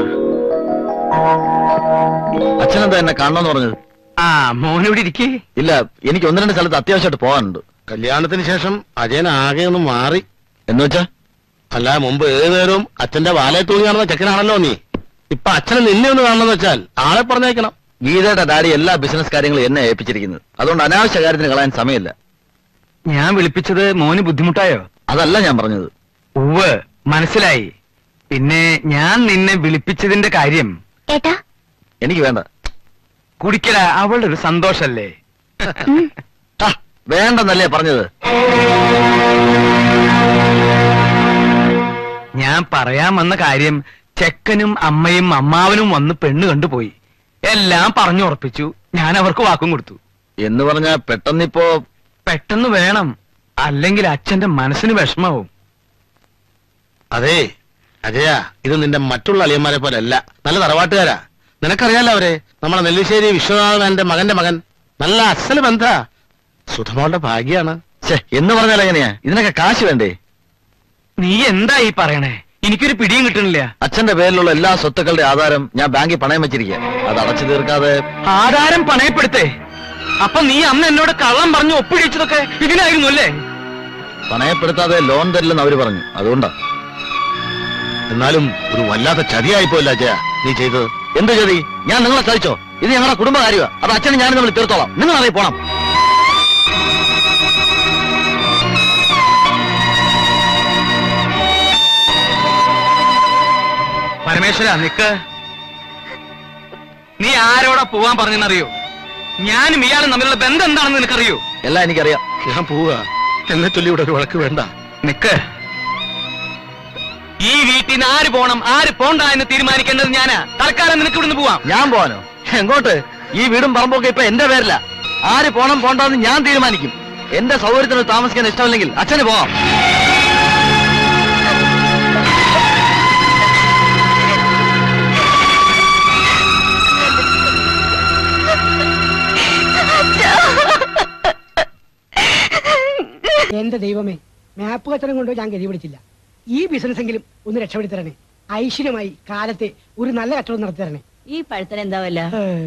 അച്ഛനെന്താ എന്നെ കാണണമെന്ന് പറഞ്ഞത് ആ മോനിവിടെ ഇരിക്കേ ഇല്ല എനിക്ക് ഒന്ന് രണ്ട് സ്ഥലത്ത് അത്യാവശ്യമായിട്ട് പോകാനുണ്ട് കല്യാണത്തിന് ശേഷം അജയൻ ആകെ ഒന്ന് മാറി എന്ന് വെച്ചാ അല്ല മുമ്പ് ഏത് നേരവും അച്ഛന്റെ വാലയെ തൂങ്ങി നടന്ന ചെക്കനാണല്ലോ നീ ഇപ്പൊ അച്ഛനെ നിന്നെ ഒന്ന് കാണണമെന്ന് വെച്ചാൽ ആളെ പറഞ്ഞേക്കണം ഗീതയുടെ ഡാഡി എല്ലാ ബിസിനസ് കാര്യങ്ങളും എന്നെ ഏൽപ്പിച്ചിരിക്കുന്നത് അതുകൊണ്ട് അനാവശ്യ കാര്യത്തിന് കളയാൻ സമയമില്ല ഞാൻ വിളിപ്പിച്ചത് മോന് ബുദ്ധിമുട്ടായോ അതല്ല ഞാൻ പറഞ്ഞത് ഉവ് മനസ്സിലായി പിന്നെ ഞാൻ നിന്നെ വിളിപ്പിച്ചതിന്റെ കാര്യം ഏട്ടാ എനിക്ക് വേണ്ട കുടിക്കട അവളുടെ ഒരു സന്തോഷല്ലേ ആ, വേണ്ടെന്നല്ലേ പറഞ്ഞത് ഞാൻ പറയാൻ വന്ന കാര്യം ചെക്കനും അമ്മയും അമ്മാവനും വന്ന് പെണ്ണ് കണ്ടുപോയി എല്ലാം പറഞ്ഞു ഉറപ്പിച്ചു ഞാൻ അവർക്ക് വാക്കും കൊടുത്തു എന്ന് പറഞ്ഞാ പെട്ടെന്നിപ്പോ പെട്ടെന്ന് വേണം അല്ലെങ്കിൽ അച്ഛന്റെ മനസ്സിന് വിഷമാവും അതെ അജയ ഇത് നിന്റെ മറ്റുള്ള അളിയന്മാരെ പോലെ അല്ല നല്ല തറവാട്ടുകാരാ നിനക്കറിയാലോ അവരെ നമ്മളെ നെല്ലിശ്ശേരി വിശ്വനാഥന്റെ മകന്റെ മകൻ നല്ല അസല് ബന്ധ സുധമോളുടെ ഭാഗ്യാണ് ഛെ, എന്ന് പറഞ്ഞാൽ എങ്ങനെയാ ഇതിനൊക്കെ കാശ് വേണ്ടേ നീ എന്താ ഈ പറയണേ എനിക്കൊരു പിടിയും കിട്ടണില്ല അച്ഛന്റെ പേരിലുള്ള എല്ലാ സ്വത്തുക്കളുടെ ആധാരം ഞാൻ ബാങ്കിൽ പണയം വെച്ചിരിക്കുക അത് അടച്ചു തീർക്കാതെ ആധാരം പണയപ്പെടുത്തേ അപ്പൊ നീ അന്ന് എന്നോട് കള്ളം പറഞ്ഞു ഒപ്പിടിച്ചതൊക്കെ ഇതിനായിരുന്നു അല്ലേ പണയപ്പെടുത്താതെ ലോൺ തരില്ലെന്ന് അവര് പറഞ്ഞു അതുകൊണ്ടാ എന്നാലും ഒരു വല്ലാത്ത ചതിയായിപ്പോയില്ല അജയ നീ ചെയ്തത് എന്ത് ചതി ഞാൻ നിങ്ങളെ ചതിച്ചോ ഇത് ഞങ്ങളുടെ കുടുംബകാര്യമാ അത് അച്ഛനും ഞാനും നമ്മൾ തീർത്തോളാം നിങ്ങൾ അറിയി പോണം പരമേശ്വര നിക്ക് നീ ആരോടാ പോവാൻ പറഞ്ഞെന്നറിയോ ഞാനും ഇയാളും തമ്മിലുള്ള ബന്ധം എന്താണെന്ന് നിനക്കറിയോ എല്ലാം എനിക്കറിയാം ഞാൻ പോവുക എന്നെ ചൊല്ലി ഇവിടെ ഒരു വഴക്ക് വേണ്ട നിക്ക് ഈ വീട്ടിൽ നിന്ന് ആര് പോണം ആര് പോണ്ട എന്ന് തീരുമാനിക്കേണ്ടത് ഞാനാ തൽക്കാലം നിനക്ക് ഇവിടുന്ന് പോവാം ഞാൻ പോവാനോ എങ്ങോട്ട് ഈ വീടും പറമ്പൊക്കെ ഇപ്പൊ എന്റെ പേരില ആര് പോണം പോണ്ടെന്ന് ഞാൻ തീരുമാനിക്കും എന്റെ സൗകര്യത്തിന് താമസിക്കാൻ ഇഷ്ടമില്ലെങ്കിൽ അച്ഛന് പോവാം എന്റെ ദൈവമേ മാപ്പ് കച്ചവടം കൊണ്ടോ ഞാൻ ഗതി പിടിച്ചില്ല ഈ ബിസിനസ് എങ്കിലും ഒന്ന് രക്ഷപ്പെടുത്തി തരണേ ഐശ്വര്യമായി കാലത്തെ ഒരു നല്ല കച്ചവടം നടത്തി തരണേ ഈ പഴത്തിന് എന്താ വല്ല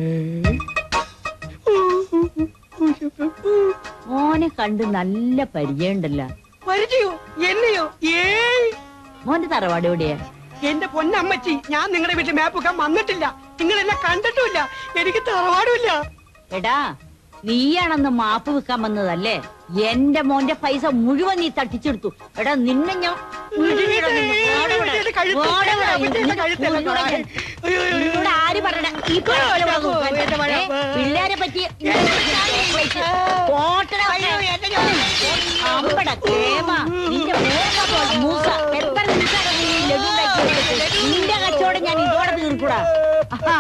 മോനെ കണ്ട് നല്ല പരിചയമുണ്ടല്ലോ പരിചയോ എന്നെയോ ഏയ് മോന്റെ തറവാട് എവിടെയാ എന്റെ പൊന്നമ്മച്ചി ഞാൻ നിങ്ങളുടെ വീട്ടിൽ മാപ്പ് വെക്കാൻ വന്നിട്ടില്ല നിങ്ങൾ എന്നെ കണ്ടിട്ടുമില്ല എനിക്ക് തറവാടുമില്ല എടാ നീയാണെന്ന് മാപ്പ് വെക്കാൻ വന്നതല്ലേ എന്റെ മോന്റെ പൈസ മുഴുവൻ നീ തട്ടിച്ചെടുത്തു എടാ നിന്നെ ഞാൻ വിടരുത്, വിടരുത്, കഴുത്ത്, ഓടെ വാ, വിടരുത്, നിന്നെ കഴുത്തല്ല, കൊന്നുകളയാ. അയ്യോ, അയ്യോ, അയ്യോ. നിന്നോട് ആര് പറഞ്ഞ ഇപ്പൊ പോലെ വാ നോക്കാൻ. എന്റെ മഴ. ഏ, പിള്ളേരെ പറ്റി പോട്ടടാ അമ്പട കേമ നിന്റെ മോനെ പോലെ മൂസ എത്ര നിമിഷം നീ ലഡു ഉണ്ടാക്കിയത്? നിന്റെ കച്ചവടം ഞാൻ ഇതോടെ തീർക്കൂടാ ആഹാ.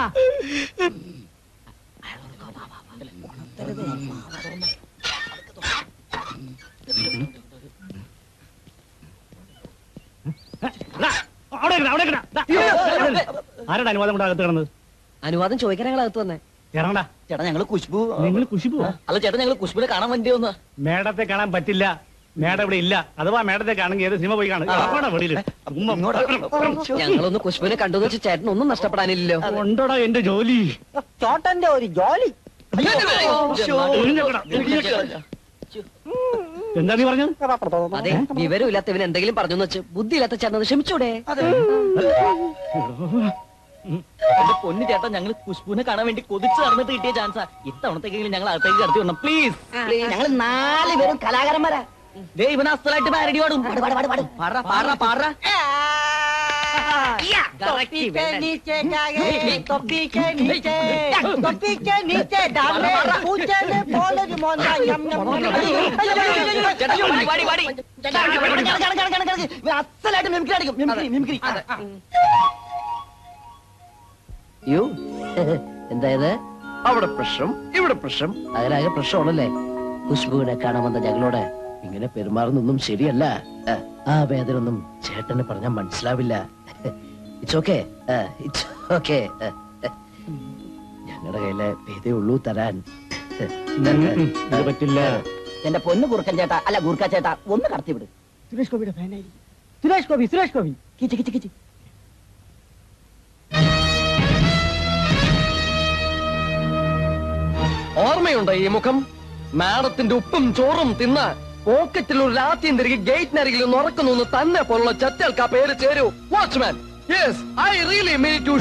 ആരുടെ അനുവാദം കൊണ്ട് അകത്ത് കിടന്നത് അനുവാദം ചോദിക്കാൻ ഞങ്ങൾ അകത്ത് വന്നേ ഇറങ്ങടാ ചേട്ടാ ഞങ്ങള് കുഷ്ബു നിങ്ങൾ കുശിപ്പോ അല്ല ചേട്ടാ ഞങ്ങൾ കുഷ്ബുനെ കാണാൻ വേണ്ടി വന്ന മേഡത്തെ കാണാൻ പറ്റില്ല മേഡം ഇവിടെ ഇല്ല അഥവാ മേഡത്തെ കാണുമെങ്കിൽ ഏത് സിനിമ പോയി കാണും അപ്പാടാ വെളിയില് ഞങ്ങളൊന്ന് കുഷ്ബുനെ കണ്ടു വെച്ച് ചേട്ടൻ ഒന്നും നഷ്ടപ്പെടാനില്ലല്ലോ ഉണ്ടോടാ എന്റെ ജോലി ചോട്ടന്റെ ഒരു ജോലി എഴുന്നേക്കടാ, എഴുന്നേക്കടാ. എന്താ നീ പറഞ്ഞത് അതെ വിവരമില്ലാത്തവൻ എന്തെങ്കിലും പറഞ്ഞു വെച്ച് ബുദ്ധിയില്ലാത്ത ചേട്ടനത് ക്ഷമിച്ചൂടെ എന്റെ പൊന്നു ചേട്ടാ ഞങ്ങൾ കുഷ്ബുനെ കാണാൻ വേണ്ടി കൊതിച്ച് നടന്നിട്ട് കിട്ടിയ ചാൻസാ ഇത്തവണത്തേക്കെങ്കിലും ഞങ്ങൾ അകത്തേക്ക് കടത്തി വരണം പ്ലീസ് ഞങ്ങൾ നാല് പേരും കലാകാരന്മാരാ ദേ ഇവൻ അസ്ഥലായിട്ട് പാരടി പാടും പാടാ പാടാ പാടാ അസലായിട്ട് മിമിക്രി അടിക്കും മിമിക്രി മിമിക്രി യോ എന്തായത് അവിടെ പ്രശ്നം ഇവിടെ പ്രശ്നം അതിനാകെ പ്രശ്നമാണല്ലേ ഖുഷ്ബുവിനെ കാണാൻ വന്ന ഞങ്ങളോട് ഇങ്ങനെ പെരുമാറുന്നൊന്നും ശരിയല്ല ആ, ആ വേദന ഒന്നും ചേട്ടന് പറഞ്ഞാൽ മനസ്സിലാവില്ല ഇറ്റ്സ് ഓക്കെ ഇറ്റ്സ് ഓക്കെ ഞങ്ങളുടെ കയ്യിലെ ഭേദേ ഉള്ളൂ തരാൻ ഇത് പറ്റില്ല എന്റെ പൊന്ന് കുറുക്കൻ ചേട്ടാ അല്ല ഗൂർക്ക ചേട്ടാ ഒന്ന് കടത്തിവിട് സുരേഷ് ഗോപിയുടെ ഫാനായിരിക്കും സുരേഷ് ഗോപി സുരേഷ് ഗോപി കിച്ച് കിച്ച് കിച്ച് ഓർമ്മയുണ്ടോ ഈ മുഖം മാഡത്തിന്റെ ഉപ്പും ചോറും തിന്ന് പോക്കറ്റിൽ ഒരു ലാത്തിയും തിരികെ ഗേറ്റിനരികിൽ നിന്ന് ഉറക്കുന്നു തന്നെ പോലുള്ള ചത്തൽക്ക് ആ പേര് ചേരൂ watchman yes I really mean to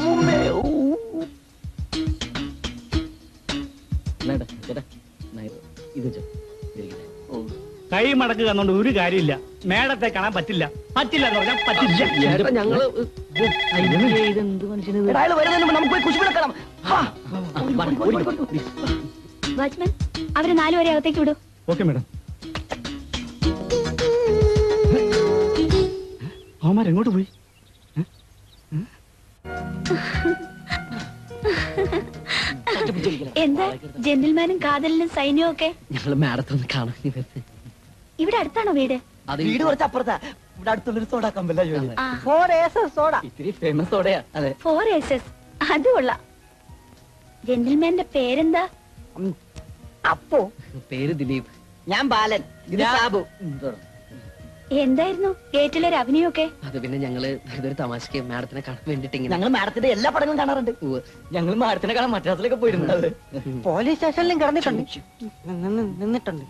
ഇത് കൈ മടക്ക് തന്നോണ്ട് ഒരു കാര്യമില്ല മേടത്തെ കാണാൻ പറ്റില്ല പറ്റില്ല എന്ന് പറഞ്ഞാൽ പറ്റില്ല ഞങ്ങള് അയാൾ വരുന്നതിന് മുമ്പ് നമുക്ക് പോയി ഖുഷ്ബുവിനെ കാണാം ഹാ. വാച്ച്മാൻ അവരെ നാലുവരെ അകത്തേക്ക് വിടൂ ഓക്കെ മേഡം അവന്മാർ എങ്ങോട്ട് പോയി എന്താ ജെന്റിൽമാനും കാതലിനും സൈന്യവും ഒക്കെ ഞങ്ങള് മാഡത്തിനൊന്ന് കാണാൻ ഇവിടെ അടുത്താണോ വീട് വീട് കുറച്ച് അപ്പുറത്താ ഇവിടെ അടുത്തുള്ളൊരു സോഡ കമ്പല്ല ആ. സോഡ ഇത്തിരി ഫേമസ് ഓടെയാ അതെ ഫോർ ഏസസ് അത് കൊള്ളാം ജെന്റിൽമാന്റെ പേരെന്താ അപ്പോ പേര് ദിലീപ് ഞാൻ ബാലൻ ഇത് സാബു എന്തായിരുന്നു ഗേറ്റിലൊരു അഭിനയൊക്കെ അത് പിന്നെ ഞങ്ങള് ഇതൊരു തമാശക്ക് മാഡത്തിനെ കാണാൻ വേണ്ടിട്ട് ഇങ്ങനെ ഞങ്ങൾ മാഡത്തിന്റെ എല്ലാ പടങ്ങളും കാണാറുണ്ട് ഞങ്ങൾ മാഡത്തിനെ കാണാൻ മദ്രാസിലൊക്കെ പോയിരുന്നത് പോലീസ് സ്റ്റേഷനിലും കിടന്നിട്ടുണ്ട് നിന്നിട്ടുണ്ട്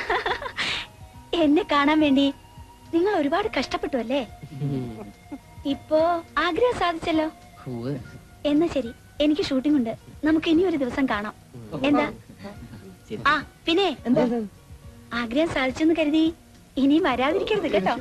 എന്നെ കാണാൻ വേണ്ടി നിങ്ങൾ ഒരുപാട് കഷ്ടപ്പെട്ടു അല്ലേ ഇപ്പോ ആഗ്രഹം സാധിച്ചല്ലോ എന്നാ ശരി എനിക്ക് ഷൂട്ടിംഗ് ഉണ്ട് നമുക്ക് ഇനി ഒരു ദിവസം കാണാം എന്താ ആ പിന്നെ ആഗ്രഹം സാധിച്ചെന്ന് കരുതി ഇനിയും വരാതിരിക്കരുത് കേട്ടോ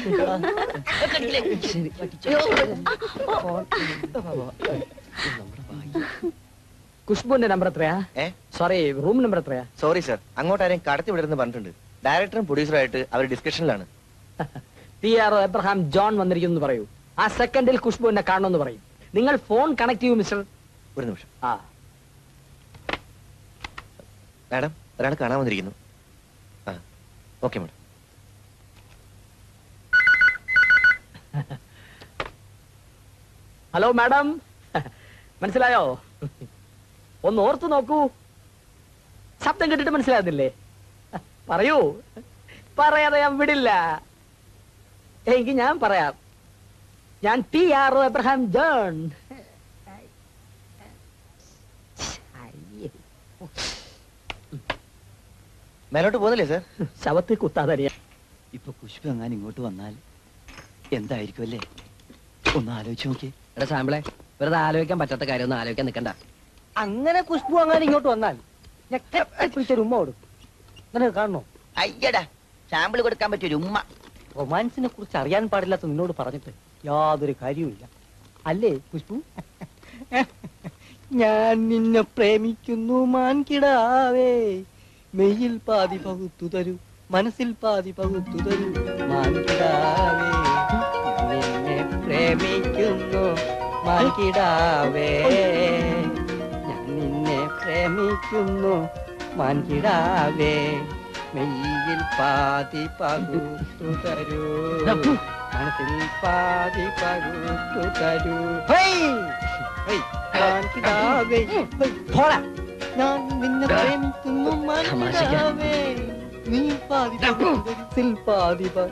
ഖുഷ്ബുന്റെ നമ്പർ എത്രയാ സോറി റൂം നമ്പർ എത്രയാ സോറി സർ അങ്ങോട്ട് ആരെയും കടത്തി വിടരുന്ന് പറഞ്ഞിട്ടുണ്ട് ഡയറക്ടറും പ്രൊഡ്യൂസറുമായിട്ട് അവർ ഡിസ്കഷനിലാണ് T R O Abraham John വന്നിരിക്കുന്നു പറയൂ ആ സെക്കൻഡിൽ ഖുഷ്ബു എന്നെ കാണണമെന്ന് പറയും നിങ്ങൾ ഫോൺ കണക്ട് ചെയ്യൂ മിസ്റ്റർ ഒരു നിമിഷം ആ മാഡം ഒരാൾ കാണാൻ വന്നിരിക്കുന്നു ആ ഓക്കെ മാഡം ഹലോ മാഡം മനസ്സിലായോ ഒന്ന് ഓർത്തു നോക്കൂ ശബ്ദം കേട്ടിട്ട് മനസ്സിലാകുന്നില്ലേ പറയൂ പറയാതെ ഞാൻ വിടില്ല എങ്കിൽ ഞാൻ പറയാം ഞാൻ T R O Abraham John മേലോട്ട് പോകുന്നില്ലേ സർ ശവത്തിൽ കുത്താതറിയാ ഇപ്പൊ പുഷ്പ എങ്ങാൻ ഇങ്ങോട്ട് വന്നാൽ എന്തായിരിക്കും അല്ലേ ഒന്ന് ആലോചിച്ച് നോക്കി എടാ സാമ്പിളെ വെറുതെ ആലോചിക്കാൻ പറ്റാത്ത കാര്യം ഒന്നും ആലോചിക്കാൻ നിൽക്കണ്ട അങ്ങനെ ഖുഷ്ബു അങ്ങനെ ഇങ്ങോട്ട് വന്നാൽ ഞാൻ പിടിച്ചൊരു ഉമ്മ കൊടുക്കും നിനക്ക് കാണണോ അയ്യടാ സാമ്പിൾ കൊടുക്കാൻ പറ്റിയൊരു ഉമ്മ റൊമാൻസിനെ കുറിച്ച് അറിയാൻ പാടില്ലാത്ത നിന്നോട് പറഞ്ഞിട്ട് യാതൊരു കാര്യവുമില്ല അല്ലേ ഖുഷ്ബു ഞാൻ നിന്നെ പ്രേമിക്കുന്നു മാൻകിടാവേ മെയ്യിൽ പാതി പകുത്തു തരൂ മനസ്സിൽ പാതി പകുത്തു തരൂ മാൻകിടാവേ ഞാൻ നിന്നെ പ്രേമിക്കുന്നു മാൻകിടാവേ ഞാൻ നിന്നെ പ്രേമിക്കുന്നു മാൻകിടാവേ മെയ്യിൽ പാതി പകുത്തു തരൂ മനസ്സിൽ പാതി പകുത്തു തരൂ ഹേയ്! ഹേയ്! മാൻകിടാവേ ഹേയ്! പോടാ. ഞാൻ നിന്നെ പ്രേമിക്കുന്നു മാൻകിടാവേ നീ പാതി പകുത്തു തരൂ. മനസ്സിൽ പാതി പ-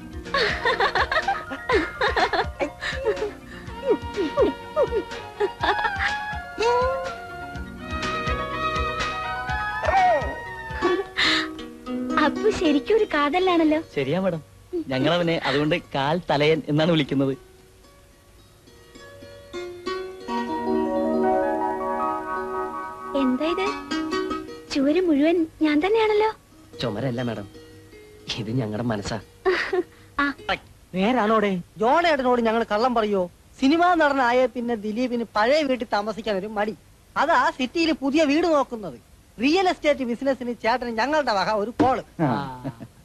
അപ്പു ശരിക്കും ഒരു കാതലാണല്ലോ ശരിയാ മാഡം ഞങ്ങളവനെ അതുകൊണ്ട് കാൽ തലയൻ എന്നാണ് വിളിക്കുന്നത് എന്താ ഇത് ചുവര് മുഴുവൻ ഞാൻ തന്നെയാണല്ലോ ചുമരല്ല മാഡം ഇത് ഞങ്ങളുടെ മനസ്സാ നേരാണോടെ ജോണേട്ടനോട് ഞങ്ങൾ കള്ളം പറയോ സിനിമാ നടനായ പിന്നെ ദിലീപിന് പഴയ വീട്ടിൽ താമസിക്കാൻ ഒരു മടി അതാ സിറ്റിയിൽ പുതിയ വീട് നോക്കുന്നത് റിയൽ എസ്റ്റേറ്റ് ബിസിനസിന് ചേട്ടന് ഞങ്ങളുടെ വക ഒരു കോള്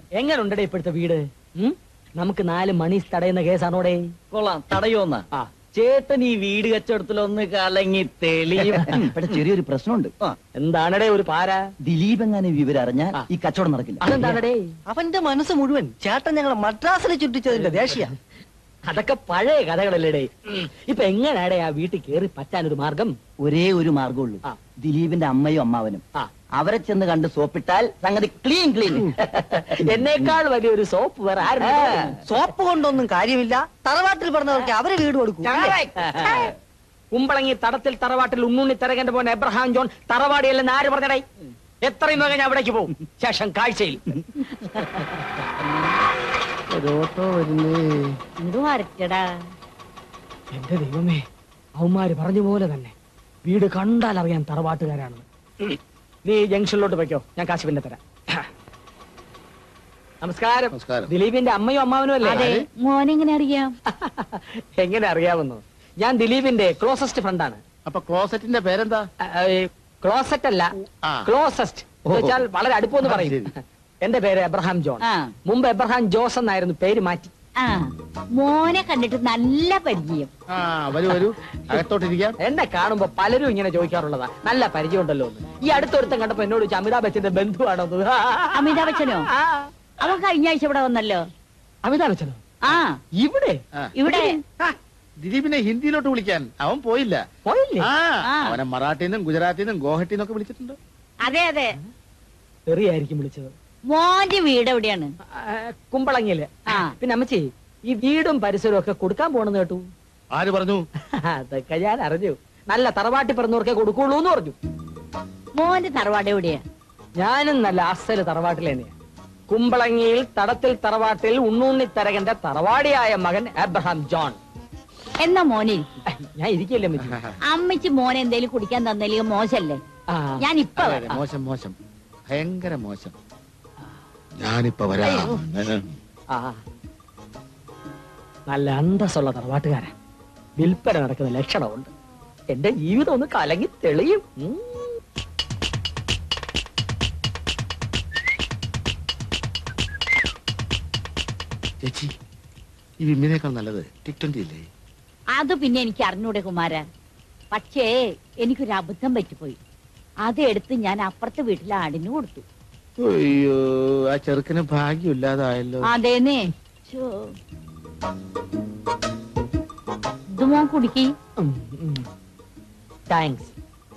എങ്ങനുണ്ടടേ ഇപ്പോഴത്തെ വീട് ഉം? നമുക്ക് നാല് മണി തടയുന്ന കേസാണോടെ കൊള്ളാം തടയോന്നാ ആ ചേട്ടൻ ഈ വീട് കച്ചവടത്തിലൊന്ന് കലങ്ങി തെളിയും ഇവിടെ ചെറിയൊരു പ്രശ്നമുണ്ട് എന്താണടേ ഒരു പാര ദിലീപ് എങ്ങനെ വിവരം അറിഞ്ഞാൽ ഈ കച്ചവടം നടക്കില്ല അതെന്താണടേ അവന്റെ മനസ്സ് മുഴുവൻ ചേട്ടൻ ഞങ്ങളെ മദ്രാസിൽ ചുറ്റിച്ചതിന്റെ ദേഷ്യ അതൊക്കെ പഴയ കഥകളല്ലേടേ ഇപ്പൊ എങ്ങനെയാടേ ആ വീട്ടിൽ കേറി പറ്റാനൊരു മാർഗം ഒരേ ഒരു മാർഗമുള്ളൂ ദിലീപിന്റെ അമ്മയും അമ്മാവനും അവരെ ചെന്ന് കണ്ട് സോപ്പിട്ടാൽ സംഗതി ക്ലീൻ ക്ലീൻ എന്നേക്കാൾ വലിയൊരു സോപ്പ് വേറെ ആരും സോപ്പ് കൊണ്ടൊന്നും കാര്യമില്ല തറവാട്ടിൽ പറഞ്ഞവർക്ക് അവര് വീട് കൊടുക്കും കുമ്പളങ്ങി തടത്തിൽ തറവാട്ടിൽ ഉണ്ണുണ്ണി തരകന്റെ പോൻ എബ്രഹാം ജോൺ തറവാടിയല്ലെന്ന് ആര് പറഞ്ഞടേ എത്രയും വേഗം ഞാൻ അവിടേക്ക് പോകും ശേഷം കാഴ്ചയിൽ ഓട്ടോ വരുന്നേ ഇത് വരച്ചടാ എന്റെ ദൈവമേ അവന്മാര് പറഞ്ഞ പോലെ തന്നെ വീട് കണ്ടാൽ അറിയാൻ തറവാട്ടുകാരാണെന്ന് നീ ജംഗ്ഷനിലോട്ട് വെക്കോ ഞാൻ കാശ് പിന്നെ തരാം നമസ്കാരം നമസ്കാരം ദിലീപിന്റെ അമ്മയും അമ്മാവനും അതെ അല്ലേ മോനെങ്ങനെ അറിയാം എങ്ങനെ അറിയാമെന്നോ ഞാൻ ദിലീപിന്റെ ക്ലോസസ്റ്റ് ഫ്രണ്ടാണ് അപ്പൊ ക്ലോസറ്റിന്റെ പേരെന്താ ക്ലോസറ്റ് അല്ല ക്ലോസസ്റ്റ് വെച്ചാൽ വളരെ അടുപ്പമെന്ന് പറയും എന്റെ പേര് എബ്രഹാം ജോൺ മുമ്പ് എബ്രഹാം ജോസ് എന്നായിരുന്നു പേര് മാറ്റി ആ മോനെ കണ്ടിട്ട് നല്ല പരിചയം ആ വരൂ വരൂ അകത്തോട്ടിരിക്കാം എന്നെ കാണുമ്പോ പലരും ഇങ്ങനെ ചോദിക്കാറുള്ളതാ നല്ല പരിചയമുണ്ടല്ലോ എന്ന് ഈ അടുത്തൊരുത്തം കണ്ടപ്പോ എന്നോട് ചോദിച്ചു അമിതാഭ് ബച്ചന്റെ ബന്ധുവാണോ എന്ന്. അമിതാഭ് ബച്ചനോ അവൻ കഴിഞ്ഞ ആഴ്ച ഇവിടെ വന്നല്ലോ അമിതാഭ് ബച്ചനോ ആ ഇവിടെ ഇവിടെ ദിലീപിനെ ഹിന്ദിയിലോട്ട് വിളിക്കാൻ അവൻ പോയില്ല പോയില്ലേ ആ ആ. അവനെ മറാഠിന്നും ഗുജറാത്തിന്നും ഗോഹട്ടിന്നും ഒക്കെ വിളിച്ചിട്ടുണ്ട് അതെ അതെ തെറിയായിരിക്കും വിളിച്ചത് മോന്റെ വീട് എവിടെയാണ് കുമ്പളങ്ങില് പിന്നെ അമ്മച്ചി ഈ വീടും പരിസരവും ഒക്കെ കൊടുക്കാൻ പോണെന്ന് കേട്ടു ആര് പറഞ്ഞു അതൊക്കെ ഞാൻ അറിഞ്ഞു നല്ല തറവാട്ടി പറഞ്ഞവർക്കേ കൊടുക്കുള്ളൂ എന്ന് പറഞ്ഞു മോന്റെ തറവാട് എവിടെയാ ഞാനും നല്ല അസല് തറവാട്ടിൽ തന്നെയാ കുമ്പളങ്ങിയിൽ തടത്തിൽ തറവാട്ടിൽ ഉണ്ണുണ്ണി തരകന്റെ തറവാടിയായ മകൻ അബ്രഹാം ജോൺ എന്നാ മോനെ ഇരിക്ക്. ഞാൻ ഇരിക്കില്ല അമ്മച്ചി അമ്മച്ചി മോനെ എന്തേലും കുടിക്കാൻ തന്നില്ലെങ്കിൽ മോശല്ലേ ആ. ഞാൻ ഇപ്പൊ അതെ, അതെ, മോശം മോശം ഭയങ്കര മോശം ഞാനിപ്പോ വരാം ആ നല്ല അന്തസ്സുള്ള തറവാട്ടുകാരൻ വിൽപ്പന നടക്കുന്ന ലക്ഷണമുണ്ട് എന്റെ ജീവിതം ഒന്ന് കലങ്ങി തെളിയും ഉം. ചേച്ചി ഈ വിമ്മിനേക്കാൾ നല്ലത് ടിക് ട്വന്റി ഇല്ലേ അത് പിന്നെ എനിക്ക് അറിഞ്ഞൂടെ കുമാര പക്ഷേ എനിക്കൊരു അബദ്ധം പറ്റിപ്പോയി അതെടുത്ത് ഞാൻ അപ്പുറത്തെ വീട്ടിലെ ആടിന് കൊടുത്തു അയ്യോ ആ ചെറുക്കന് ഭാഗ്യമില്ലാതായല്ലോ അതേന്നേ ഛോ. ഇത് മോൻ കുടിക്കി താങ്ക്സ്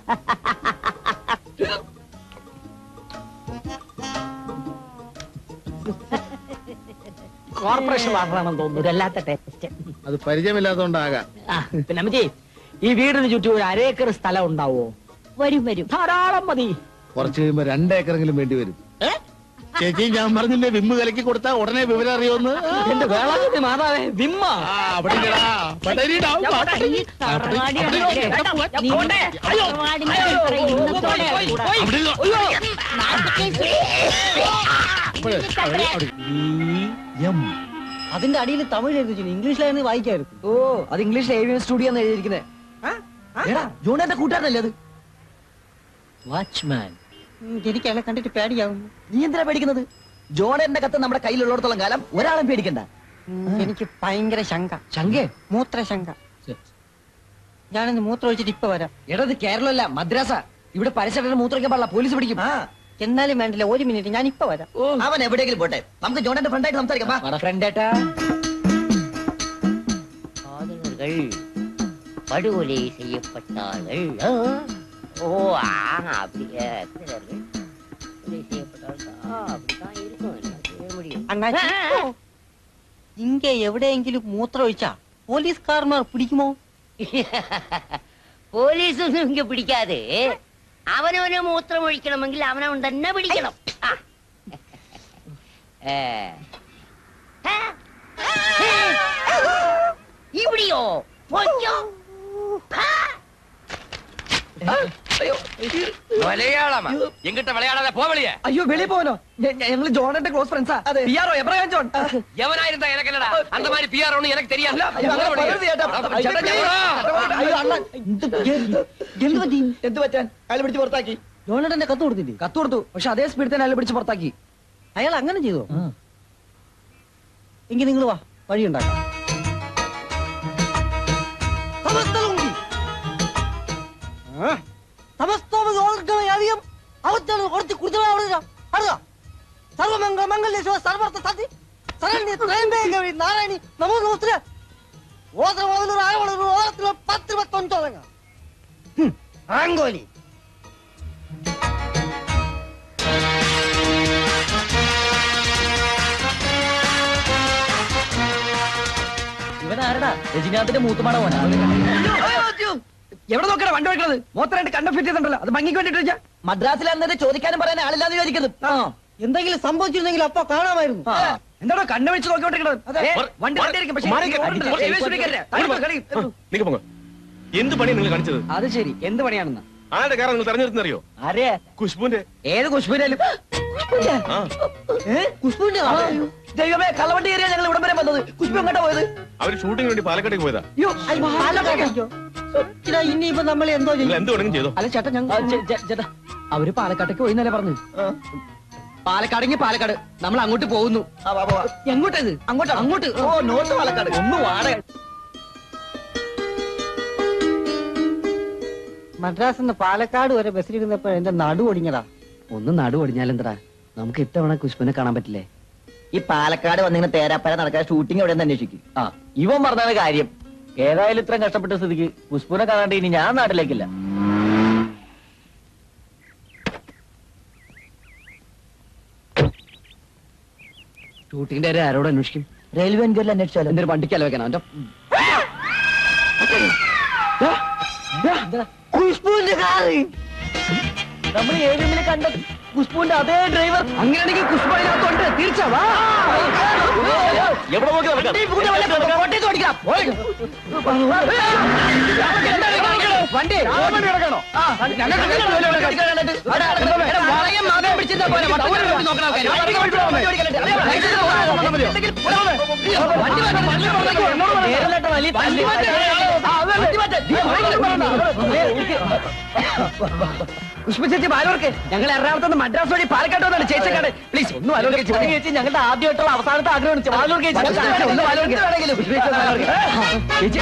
കോർപ്പറേഷൻ വാട്ടറാണെന്ന് തോന്നുന്നു ഒരു അല്ലാത്ത ടേസ്റ്റ് അത് പരിചയമില്ലാത്തതുകൊണ്ടാകാം പിന്നെ അമ്മച്ചി ഈ വീടിന് ചുറ്റും ഒരു അരേക്കർ സ്ഥലം ഉണ്ടാവോ വരും വരും ധാരാളം മതി കുറച്ച് കഴിയുമ്പോ രണ്ടേക്കറെങ്കിലും വേണ്ടി വരും ചേച്ചി ഞാൻ പറഞ്ഞില്ലേ വിമ്മ് കലക്കി കൊടുത്താ ഉടനെ വിവരം അറിയുമെന്ന് എന്റെ വേളാങ്കണ്ണി മാതാവേ വിമ്മ അവിടെ ഇല്ലടാ. പടരിടാ. ഈ തറവാടി കണ്ടില്ലേ? നീ തറവാടിന്റെ ഇത്ര ഇന്നത്തോടെ കൂടാ. അതിന്റെ അടിയിൽ തമിഴ് എഴുതി വെച്ചിരുന്നു. ഇംഗ്ലീഷിലായിരുന്നു വായിക്കായിരുന്നു ഓ അത് ഇംഗ്ലീഷിൽ ഏവിയൻ സ്റ്റുഡിയോ എന്ന് എഴുതിയിരിക്കുന്നത് ജോണന്റെ കൂട്ടുകാരനല്ലേ അത് വാച്ച്മാൻ എനിക്ക് അയാളെ കണ്ടിട്ട് പേടിയാവുന്നു നീ എന്തിനാ പേടിക്കുന്നത് ജോണന്റെ കത്ത് നമ്മുടെ കയ്യിലുള്ളിടത്തോളം കാലം ഒരാളും പേടിക്കണ്ട എനിക്ക് ഭയങ്കര ശങ്ക ശങ്കേ മൂത്ര ശങ്ക ഞാനൊന്ന് മൂത്രം ഒഴിച്ചിട്ട് ഇപ്പൊ വരാം എടത് കേരളമല്ല മദ്രാസ ഇവിടെ പരിസരത്തിന് മൂത്രയ്ക്കാൻ പാടില്ല പോലീസ് പിടിക്കും എന്നാലും വേണ്ടില്ല ഒരു മിനിറ്റ് ഞാൻ ഇപ്പൊ വരാം അവൻ എവിടെയെങ്കിലും പോട്ടെ നമുക്ക് ജോണന്റെ ഫ്രണ്ടായിട്ട് സംസാരിക്കാം ഫ്രണ്ടേട്ടാ காதலர்கள் படுகொலை செய்யப்பட்டார்கள் ஆ. ஓ ஆ அப்படியே சிலர்கள் கொலை செய்யப்பட்டார்கள் ஆ, அப்படித்தான் இருக்கும் என்ன செய்ய முடியும் അണ്ണാച്ചി ഇങ്ക എവിടെയെങ്കിലും മൂത്രം ഒഴിച്ചാ പോലീസുകാരന്മാർ പിടിക്കുമോ പോലീസൊന്നും ഇങ്ങ പിടിക്കാതെ അവനവന് മൂത്രം ഒഴിക്കണമെങ്കിൽ അവനവൻ തന്നെ പിടിക്കണം ആ. ഏ. ഇവിടെയോ പൊയ്ക്കോ മലയാളമാ എങ്കിട്ട് വിളയാടാതെ പോ വെളിയെ അയ്യോ വെളിയിൽ പോകാനോ ഞങ്ങൾ ജോണന്റെ ക്ലോസ് ഫ്രണ്ട്സാ പിയാറോ എബ്രഹാം ജോൺ எவனாயிருந்தா எனக்கு என்னடா அந்த மாதிரி பிஆர் ஒண்ணு எனக்கு தெரியாது അയ്യോ, അങ്ങനെ പറയരുത് ചേട്ടാ. അയ്യോ, അയ്യോ, അണ്ണാ, എന്ത് എന്ത് എന്ത് പറ്റി? എന്ത് പറ്റാൻ അയാൾ പിടിച്ച് പുറത്താക്കി ജോണന്റെ കത്ത് കൊടുത്തില്ലേ കത്ത് കൊടുത്തു പക്ഷെ അതേ സ്പീഡിൽ തന്നെ അയാൾ പിടിച്ച് പുറത്താക്കി അയാൾ അങ്ങനെ ചെയ്തോ എങ്കിൽ നിങ്ങൾ വാ വഴി ഉണ്ടാക്കാം സമസ്തോമ അധികം അവത്താണ് കുറച്ച് കുടിച്ചാൽ അറിയാ സർവമംഗ മംഗല്യ സർവർത്ത സതി സരണ്യ ത്രയംബക നാരായണി നമോ നമസ്തേ ഓത്ര മുതലൊരു ആഴമുള്ള ഓരത്തിലോ പത്ത് ഇരുപത്തൊന്ന് തുടങ്ങാം ആങ്കോലി ഇവനാരടാ രജനീകാന്തിന്റെ മൂത്തുമാട പോനാ എവിടെ നോക്കണ വണ്ടി വെക്കണത് മോത്ത രണ്ട് കണ്ട ഫിറ്റ് ചെയ്തിട്ടുണ്ടല്ലോ അത് ഭംഗിക്ക് വേണ്ടിട്ട് മദ്രാസിൽ അന്നേരം ചോദിക്കാനും പറയാൻ ആളില്ലാന്ന് ചോദിക്കുന്നത് എന്തെങ്കിലും സംഭവിച്ചിരുന്നെങ്കിൽ അപ്പൊ കാണാമായിരുന്നു എന്താണോ കണ്ണു വെച്ച് നോക്കിക്കൊണ്ടിരിക്കണത് ഏ, വണ്ടി വണ്ടിയായിരിക്കും പക്ഷേ മാറി നിൽക്ക്. ഓടണ്ടല്ലോ. കുറച്ച് ഏ, സ്പീക്കറിലെ. മാറി കളി, കളി. നിക്ക് പോങ്ങ എന്ത് പണി നിങ്ങൾ കാണിച്ചത് അത് ശരി എന്ത് പണിയാണെന്ന് ആരുടെ കാറാണ് നിങ്ങൾ തെരഞ്ഞെടുത്തറിയോ ആരെയാ കുഷ്ബുന്റെ ഏത് കുഷ്ബുരാലും ആ കുഷ്ബുവിന്റെ ദൈവമേ കള്ളവണ്ടി കയറിയാ ഞങ്ങൾ ഇവിടെ വരെ വന്നത് കുഷ്ബു എങ്ങോട്ടാ പോയത് അവര് ഷൂട്ടിങ്ങിന് വേണ്ടി പാലക്കാട്ടേക്ക് പോയതാ ഇനിയിപ്പോ നമ്മൾ എന്തോ നിങ്ങൾ എന്ത് വേണമെങ്കിലും ചെയ്തോ അല്ല ചേട്ടാ ഞങ്ങൾ ചേട്ടാ അവര് പാലക്കാട്ടേക്ക് പോയി എന്നല്ലേ പറഞ്ഞു പാലക്കാടെങ്കിൽ പാലക്കാട് നമ്മൾ അങ്ങോട്ട് പോകുന്നു എങ്ങോട്ടേത് അങ്ങോട്ട് അങ്ങോട്ട് ഓ നോട്ട് പാലക്കാട് ഒന്ന് വാടക മദ്രാസിൽ നിന്ന് പാലക്കാട് വരെ ബസ്സിലിരുന്നപ്പോ എന്റെ നടു ഒടിഞ്ഞടാ ഒന്ന് നടു ഒടിഞ്ഞാലെന്തടാ നമുക്ക് ഇത്തവണ കുഷ്പനെ കാണാൻ പറ്റില്ലേ ഈ പാലക്കാട് വന്നിങ്ങനെ തേരാപ്പര നടക്കാൻ ഷൂട്ടിംഗ് എവിടെ അന്വേഷിക്കും ആ ഇവൻ പറഞ്ഞാണ് കാര്യം ഏതായാലും ഇത്രയും കഷ്ടപ്പെട്ട സ്ഥിതിക്ക് പുഷ്പുനെ കാണാണ്ട് ഇനി ഞാൻ നാട്ടിലേക്കില്ല ഷൂട്ടിങ്ങിന്റെ കാര്യം ആരോട് അന്വേഷിക്കും റെയിൽവേ എൻക്വയറിൽ അന്വേഷിച്ചാലോ എന്തൊരു വണ്ടിക്ക് അലവെക്കണം അവന്റെ പുഷ്പുവിന്റെ കാറ് നമ്മൾ ഏഴുമിൽ കണ്ട പുഷ്പുവിന്റെ അതേ ഡ്രൈവർ അങ്ങനെയാണെങ്കിൽ കുഷ്പ അതിനകത്തുണ്ട് തീർച്ച വാ എവിടെ നോക്കി നടക്കാം ഈ പുതിയ വല്ല കോട്ടയത്ത് ഓടിക്കാം. ഓയ്. എന്താണ് ഈ കാണിക്കണത്? വണ്ടി വണ്ടി കിടക്കണോ ആ, ഞങ്ങൾക്ക് ഞങ്ങൾക്ക് വല്ല വല്ല കടിക്കാനായിട്ട്. അവിടെ, അവിടെ, എടാ, വളയം മാത്രം പിടിച്ചിരുന്നാ പോരെ. വട്ടം കൊണ്ട് ഓടി നോക്കണം ആൾക്കാര്. വണ്ടി കൊണ്ട് വണ്ടി ഓടിക്കാനായിട്ട്. അറിയാമോ? ലൈസൻസ് പോകാതെ മതിയോ? വണ്ടി മാറ്റാൻ, വണ്ടി മാറ്റാൻ, എന്നോട് പറ. നേരിട്ട് വലിയ വണ്ടി മാറ്റാൻ. ആ, അതെ, വണ്ടി മാറ്റാൻ. നീ മൈക്കിൽ പറയണ്ട. പുഷ്പ ചേച്ചി ബാലോർക്ക് ഞങ്ങൾ എറണാകുളത്ത് നിന്ന് മദ്രാസ് വഴി പാലക്കാട്ട് വന്നാണ് ചേച്ചിക്കാട് പ്ലീസ് ഒന്ന് ബാലോർക്ക് ചേച്ചി ചേച്ചി ഞങ്ങളുടെ ആദ്യമായിട്ടുള്ള അവസാനത്തെ ആഗ്രഹമാണ് ബാലൂർ ചേച്ചി ഒന്ന് ബാലോർക്ക് പുഷ്പ ചേച്ചി ഒന്ന് ബാലോർക്ക്. ചേച്ചി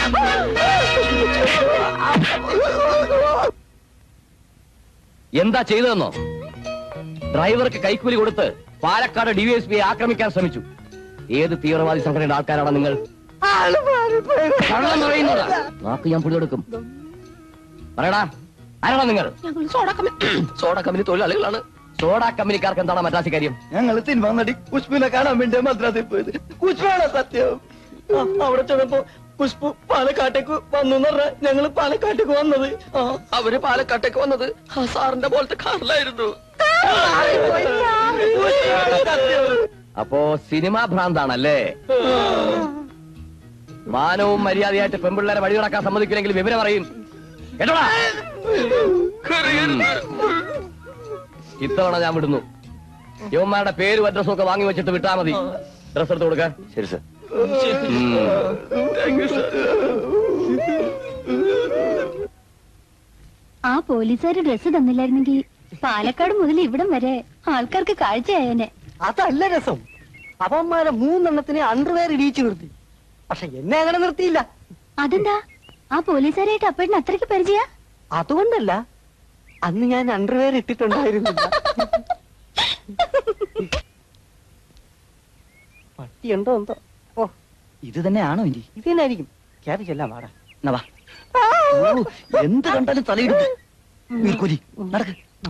എന്താ ചെയ്തതെന്നോ ഡ്രൈവർക്ക് കൈക്കൂലി കൊടുത്ത് പാലക്കാട് ഡിവൈഎസ്പിയെ ആക്രമിക്കാൻ ശ്രമിച്ചു ഏത് തീവ്രവാദി സംഘടനയുടെ ആൾക്കാരാണ് നിങ്ങൾ കള്ളം പറയുന്നതാ നാക്ക് ഞാൻ പിടികൊടുക്കും പറയടാ ആരാടാ നിങ്ങൾ സോഡ കമ്പനി തൊഴിലാളികളാണ് സോഡ കമ്പനിക്കാർക്ക് എന്താണ് മദ്രാസി കാര്യം ഞങ്ങൾ സിനിമ നടി പുഷ്പിനെ കാണാൻ വേണ്ടി മദ്രാസിൽ പോയത് പുഷ്പാണ് സത്യം ആ, അവിടെ ചെന്നപ്പോ പുഷ്പു പാലക്കാട്ടേക്ക് വന്നു പറഞ്ഞ ഞങ്ങള് പാലക്കാട്ടേക്ക് വന്നത് ആ അവര് പാലക്കാട്ടേക്ക് വന്നത് ആ സാറിന്റെ പോലത്തെ കാറിലായിരുന്നു അപ്പോ സിനിമാ ഭ്രാന്താണല്ലേ മാനവും മര്യാദയായിട്ട് പെമ്പിള്ളേരെ വഴി നടക്കാൻ സമ്മതിക്കില്ലെങ്കിൽ വിവരം അറിയും കേട്ടോടാ ഉം. ഇത്തവണ ഞാൻ വിടുന്നു യുവന്മാരുടെ പേരും അഡ്രസ്സും ഒക്കെ വാങ്ങി വെച്ചിട്ട് വിട്ടാ മതി ഡ്രസ് എടുത്ത് കൊടുക്കാൻ ശരി സർ ആ പോലീസുകാര് ഡ്രസ്സ് തന്നില്ലായിരുന്നെങ്കിൽ പാലക്കാട് മുതൽ ഇവിടം വരെ ആൾക്കാർക്ക് കാഴ്ചയായേനെ അതല്ല രസം അവന്മാരെ മൂന്നെണ്ണത്തിനെ അണ്ടർവെയർ ഇടിച്ചു നിർത്തി പക്ഷെ എന്നെ അങ്ങനെ നിർത്തിയില്ല അതെന്താ ആ പോലീസുകാരായിട്ട് അപ്പഴിന് അത്രയ്ക്ക് പരിചയ അതുകൊണ്ടല്ല അന്ന് ഞാൻ അണ്ടർവെയർ ഇട്ടിട്ടുണ്ടായിരുന്നില്ല പട്ടിയുണ്ടോ എന്തോ ഓ ഇത് തന്നെയാണോ ഇനി ഇത് തന്നെയായിരിക്കും കയറി ചെല്ലാം വാടാ എന്നാ വാ. ഓ, എന്ത് കണ്ടാലും തലയിടുന്നു വീർക്കൊലി നടക്ക്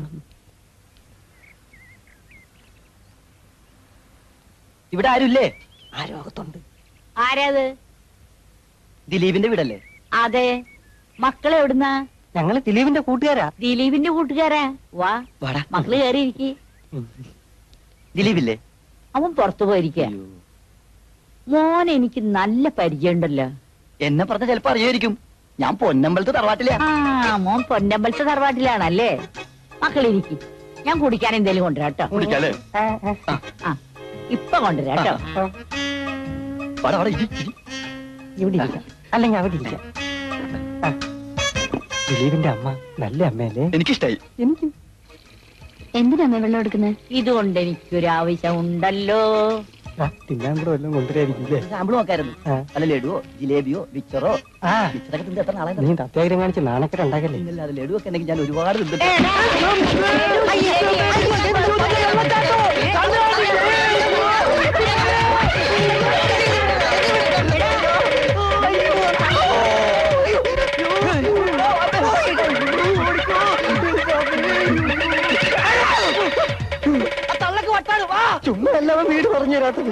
ഇവിടെ ആരുമില്ലേ ആരോഗത്തുണ്ട് ആരാത് ദിലീപിന്റെ വീടല്ലേ അതെ മക്കളെ എവിടുന്നാ ഞങ്ങള് ദിലീപിന്റെ കൂട്ടുകാരാ ദിലീപിന്റെ കൂട്ടുകാരാ വാ വാടാ മക്കള് കയറിയിരിക്കെ ദിലീപില്ലേ അവൻ പുറത്തു പോയിരിക്ക മോൻ എനിക്ക് നല്ല പരിചയമുണ്ടല്ലോ എന്നെ പറഞ്ഞ ചിലപ്പോ അറിയായിരിക്കും ഞാൻ പൊന്നമ്പലത്ത് തറവാട്ടിലെ ആ മോൻ പൊന്നമ്പലത്തെ തറവാട്ടിലാണല്ലേ മക്കളിരിക്കും ഞാൻ കുടിക്കാൻ എന്തേലും കൊണ്ടുവരാട്ടോ കുടിക്കാല്ലേ ആ ഇപ്പൊ കൊണ്ടുവരാട്ടോ വാടാ, വാടാ, ഇരി, ഇരി. ഇവിടെ ഇരിക്കാം അല്ലെങ്കിൽ അവിടെ ഇരിക്കാം ആ. ദിലീപിന്റെ അമ്മ നല്ല അമ്മയല്ലേ എനിക്കിഷ്ടായി എനിക്ക് എന്തിനാ വെള്ളം എടുക്കുന്നത് ഇതുകൊണ്ട് എനിക്കൊരു ആവശ്യം ഉണ്ടല്ലോ തിന്നാൻ കൂടെ വല്ലതും കൊണ്ടുവരായിരിക്കില്ലേ സാമ്പിൾ നോക്കായിരുന്നു അല്ല ലഡുവോ ജിലേബിയോ മിച്ചറോ മിച്ചറൊക്കെ തിന്നിട്ട് എത്ര നാളെ നീ അത്യാഗ്രഹം കാണിച്ച് നാണക്കര ഉണ്ടാക്കല്ലേ ഇല്ല അത് ലഡു ഒക്കെ ഉണ്ടെങ്കിൽ ഞാൻ ഒരുപാട് തിന്നിട്ട് തള്ളക്ക് വട്ടാണ് വാ ചുമ്മാ എല്ലാവരും വീട് പറഞ്ഞു തരാത്തത്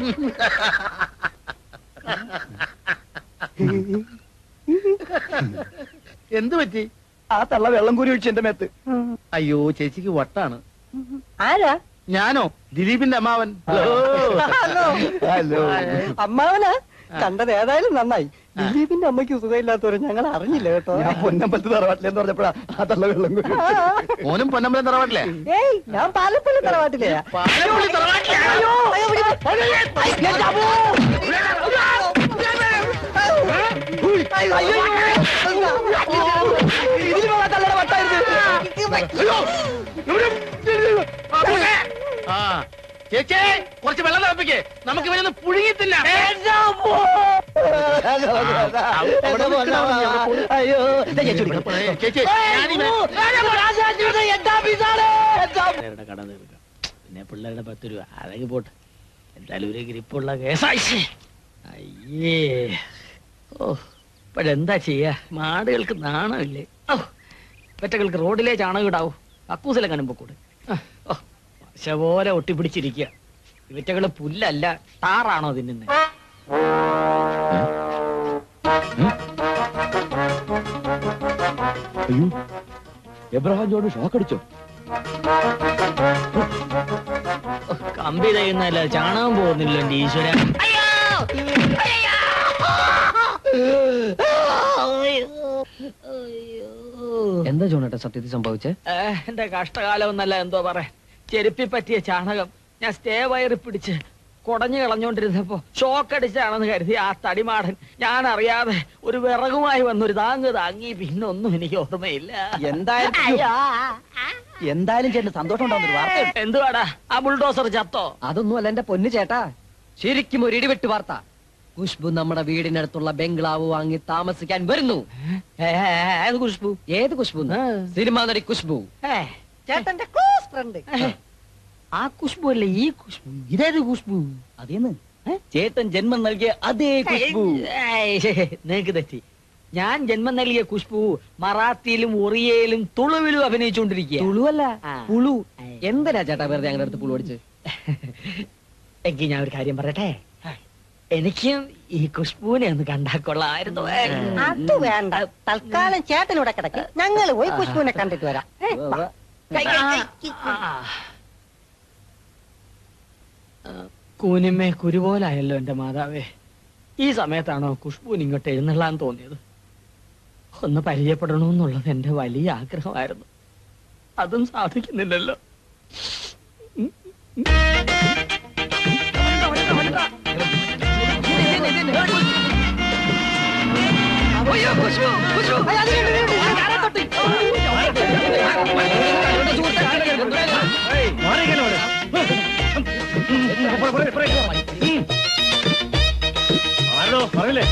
എന്ത് പറ്റി ആ തള്ള വെള്ളം കൂരി ഒഴിച്ച് എന്റെ മേത്ത് അയ്യോ ചേച്ചിക്ക് വട്ടാണ് ആരാ ഞാനോ ദിലീപിന്റെ അമ്മാവൻ ഹലോ. ഹലോ അമ്മാവനാ കണ്ടത് ഏതായാലും നന്നായി ദിലീപിന്റെ അമ്മയ്ക്ക് സുഖമില്ലാത്തവരെ ഞങ്ങൾ അറിഞ്ഞില്ല കേട്ടോ ഞാൻ പൊന്നമ്പലത്ത് തറവാട്ടിലെന്ന് പറഞ്ഞപ്പോഴാ ആ തള്ള വെള്ളം കൂരി ഒഴിച്ചത്. മോനും പൊന്നമ്പലം തറവാട്ടില്ലേ ഏയ് ഞാൻ പാലപ്പള്ളി തറവാട്ടിലേ പാലപ്പള്ളി തറവാട്ടിലാ? അയ്യോ, അയ്യോ, ഇവിടെ വാ. ഐ, എന്റെ അമ്മോ. അയ്യോ, അയ്യോ. ഇതിന് പോകാൻ തള്ളയുടെ വട്ടായിരുന്നു ആ ചേച്ചേ കുറച്ച് വെള്ളം തിളപ്പിക്കേ നമുക്ക് ഇവരൊന്ന് പുഴുങ്ങിത്തില്ല അയ്യോ ചേച്ചി ഞാനിവരെ പിള്ളേരുടെ കട തീർക്കാം പിന്നെ പിള്ളേരുടെ പത്ത് രൂപ അതൊക്കെ പോട്ടെ എന്തായാലും ഒരു ഗ്രിപ്പുള്ള കേസായി അയ്യേ ഓ ഇപ്പോഴെന്താ ചെയ്യാ മാടുകൾക്ക് നാണമില്ലേ ഓ പെറ്റകൾക്ക് റോഡിലെ ചാണകം ഇടാവൂ കക്കൂസിലെ കാണുമ്പോ കൂടെ ആ, ഓ പശ പോലെ ഒട്ടിപ്പിടിച്ചിരിക്കുക ഇവറ്റകള് പുല്ലല്ല ടാറാണോ തിന്നുന്നത് അയ്യോ എബ്രഹാം ജോണ് ഷോക്ക് അടിച്ചോ കമ്പി തയ്യുന്നല്ല ചാണകം പോകുന്നില്ല എന്റെ ഈശ്വര എന്താ ജോണേട്ടാ സത്യത്തിൽ സംഭവിച്ചേ എന്റെ കഷ്ടകാലം എന്നല്ല എന്തോ പറയാൻ ചെരുപ്പി പറ്റിയ ചാണകം ഞാൻ സ്റ്റേ വയറി പിടിച്ച് കുടഞ്ഞു കളഞ്ഞോണ്ടിരുന്നപ്പോ ഷോക്ക് അടിച്ചാണെന്ന് കരുതി ആ തടിമാടൻ ഞാൻ അറിയാതെ ഒരു വിറകുമായി വന്നൊരു താങ്ങ് താങ്ങി പിന്നെ ഒന്നും എനിക്ക് ഓർമ്മയില്ല എന്തായാലും എന്തായാലും ചേട്ടന് സന്തോഷം ഉണ്ടാവുന്ന വാർത്ത എന്തുവാടാ ആ ബുൾഡോസർ ചത്തോ അതൊന്നും അല്ല എന്റെ പൊന്നു ചേട്ടാ ശരിക്കും ഒരു ഇടിവെട്ട് വാർത്ത ഖുഷ്ബു നമ്മുടെ വീടിനടുത്തുള്ള ബംഗ്ലാവ് വാങ്ങി താമസിക്കാൻ വരുന്നു ഏത് ഖുഷ്ബു ഏത് ഖുഷ്ബു സിനിമാ നടി ഖുഷ്ബു ചേട്ടന്റെ ക്ലോസ് ഫ്രണ്ട് ആ ഖുഷ്ബു അല്ലേ ഈ ഖുഷ്ബു ഇതേത് ഖുഷ്ബു അതേന്ന് ചേട്ടൻ ജന്മം നൽകിയ അതേ ഖുഷ്ബു നിനക്ക് തെറ്റി ഞാൻ ജന്മം നൽകിയ ഖുഷ്ബു മറാത്തിയിലും ഒറിയയിലും തുളുവിലും അഭിനയിച്ചുകൊണ്ടിരിക്കുക പുളുവല്ല പുളു എന്തിനാ ചേട്ടാ വെറുതെ അങ്ങനെ അടുത്ത് പുളു അടിച്ച് എങ്കിൽ ഞാൻ ഒരു കാര്യം പറയട്ടെ എനിക്കും ഈ ഖുഷ്ബുവിനെ ഒന്ന് കണ്ടാ കൊള്ളാമായിരുന്നു അത് വേണ്ട തൽക്കാലം ചേട്ടനൂടെ കിടക്ക് ഞങ്ങൾ പോയി കുഷ്പുവിനെ കണ്ടിട്ട് വരാം ഏ, വാ. കൈ, കൈ, കൈ. കൂനിമ്മേ കുരുപോലായല്ലോ എന്റെ മാതാവേ ഈ സമയത്താണോ ഖുഷ്ബുവിന് ഇങ്ങോട്ട് എഴുന്നള്ളാൻ തോന്നിയത് ഒന്ന് പരിചയപ്പെടണമെന്നുള്ളത് എന്റെ വലിയ ആഗ്രഹമായിരുന്നു അതും സാധിക്കുന്നില്ലല്ലോ ആരോ പറയല്ലേ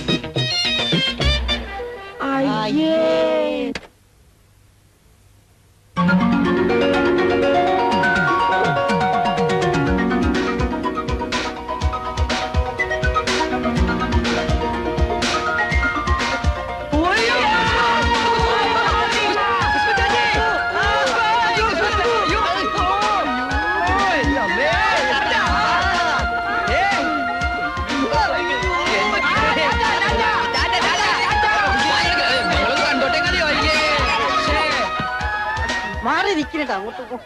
മാറി നിൽക്കണേട്ടാ അങ്ങോട്ട് പോ.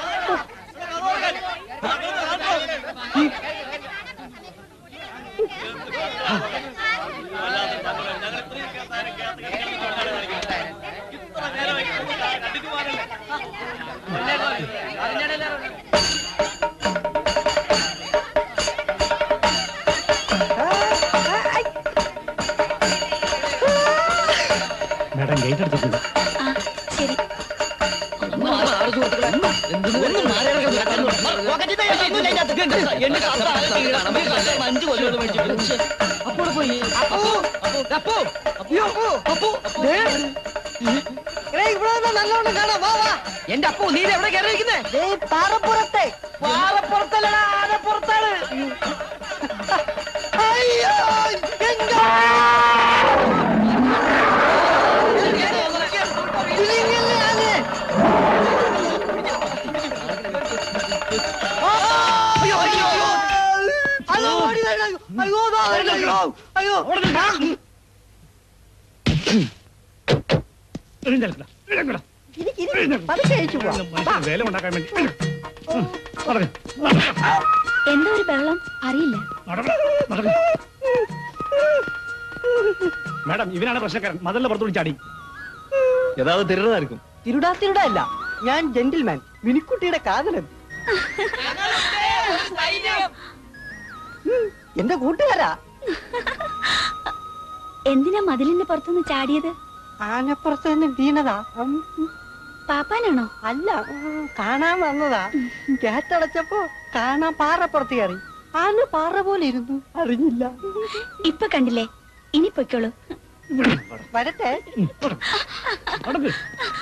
മേഡം ഗേറ്റ് അടിച്ചിട്ടുണ്ട് ശരി ഒന്ന് മാറ് സുഹൃത്തുക്കളെ. എന്തിന് വരുന്നു? മാറി ഇറങ്ങ്. അഞ്ചു കൊല്ലം മേടിച്ചു അപ്പോൾ പോയി ഇവിടെ നല്ലോണം കാണാം വാ വാ എന്റെ അപ്പു നീ എവിടെ കയറിയിരിക്കുന്നേ പാറപ്പുറത്തെ പാറപ്പുറത്തല്ലടാ ആനപ്പുറത്താണ് അയ്യോ എന്റെ ഇലിങ്ങല്ലേ ആനെ? ആ! അയ്യോ, അയ്യോ, അയ്യോ. അയ്യോ, ഓടി വരണം. അയ്യോ, ദാ വരുന്നു. അയ്യോ, അയ്യോ. എഴുന്നേൽക്കടാ, എഴുന്നേൽക്കടാ. ഇരിക്ക്, ഇരിക്ക്. പതുക്കെ കഴിച്ചു പോവാം. മനുഷ്യന് വേല ഉണ്ടാക്കാൻ വേണ്ടി നടക്ക്, എന്താ ഒരു ബഹളം അറിയില്ല നടക്ക്, നടക്ക്. മാഡം ഇവനാണ് പ്രശ്നക്കാരൻ മതലിന്റെ പുറത്തു വിളിച്ചാടി ഏതാവ് തിരുടായിരിക്കും തിരുടാ തിരുടാ അല്ല ഞാൻ ജെന്റിൽമാൻ മിനിക്കുട്ടിയുടെ കാതലൻ ഉം, എന്റെ കൂട്ടുകാരാ എന്തിനാ മതിലിന്റെ പുറത്തുനിന്ന് ചാടിയത് ആനപ്പുറത്ത് നിന്ന് വീണതാ ഉം, പാപ്പാനാണോ അല്ല ഉം, കാണാൻ വന്നതാ കേട്ടടച്ചപ്പോ കാണാൻ പാറപ്പുറത്ത് കയറി ആന പാറ പോലെ ഇരുന്നു അറിഞ്ഞില്ല ഇപ്പൊ കണ്ടില്ലേ ഇനി പൊയ്ക്കോളൂ വരട്ടെ നടക്ക്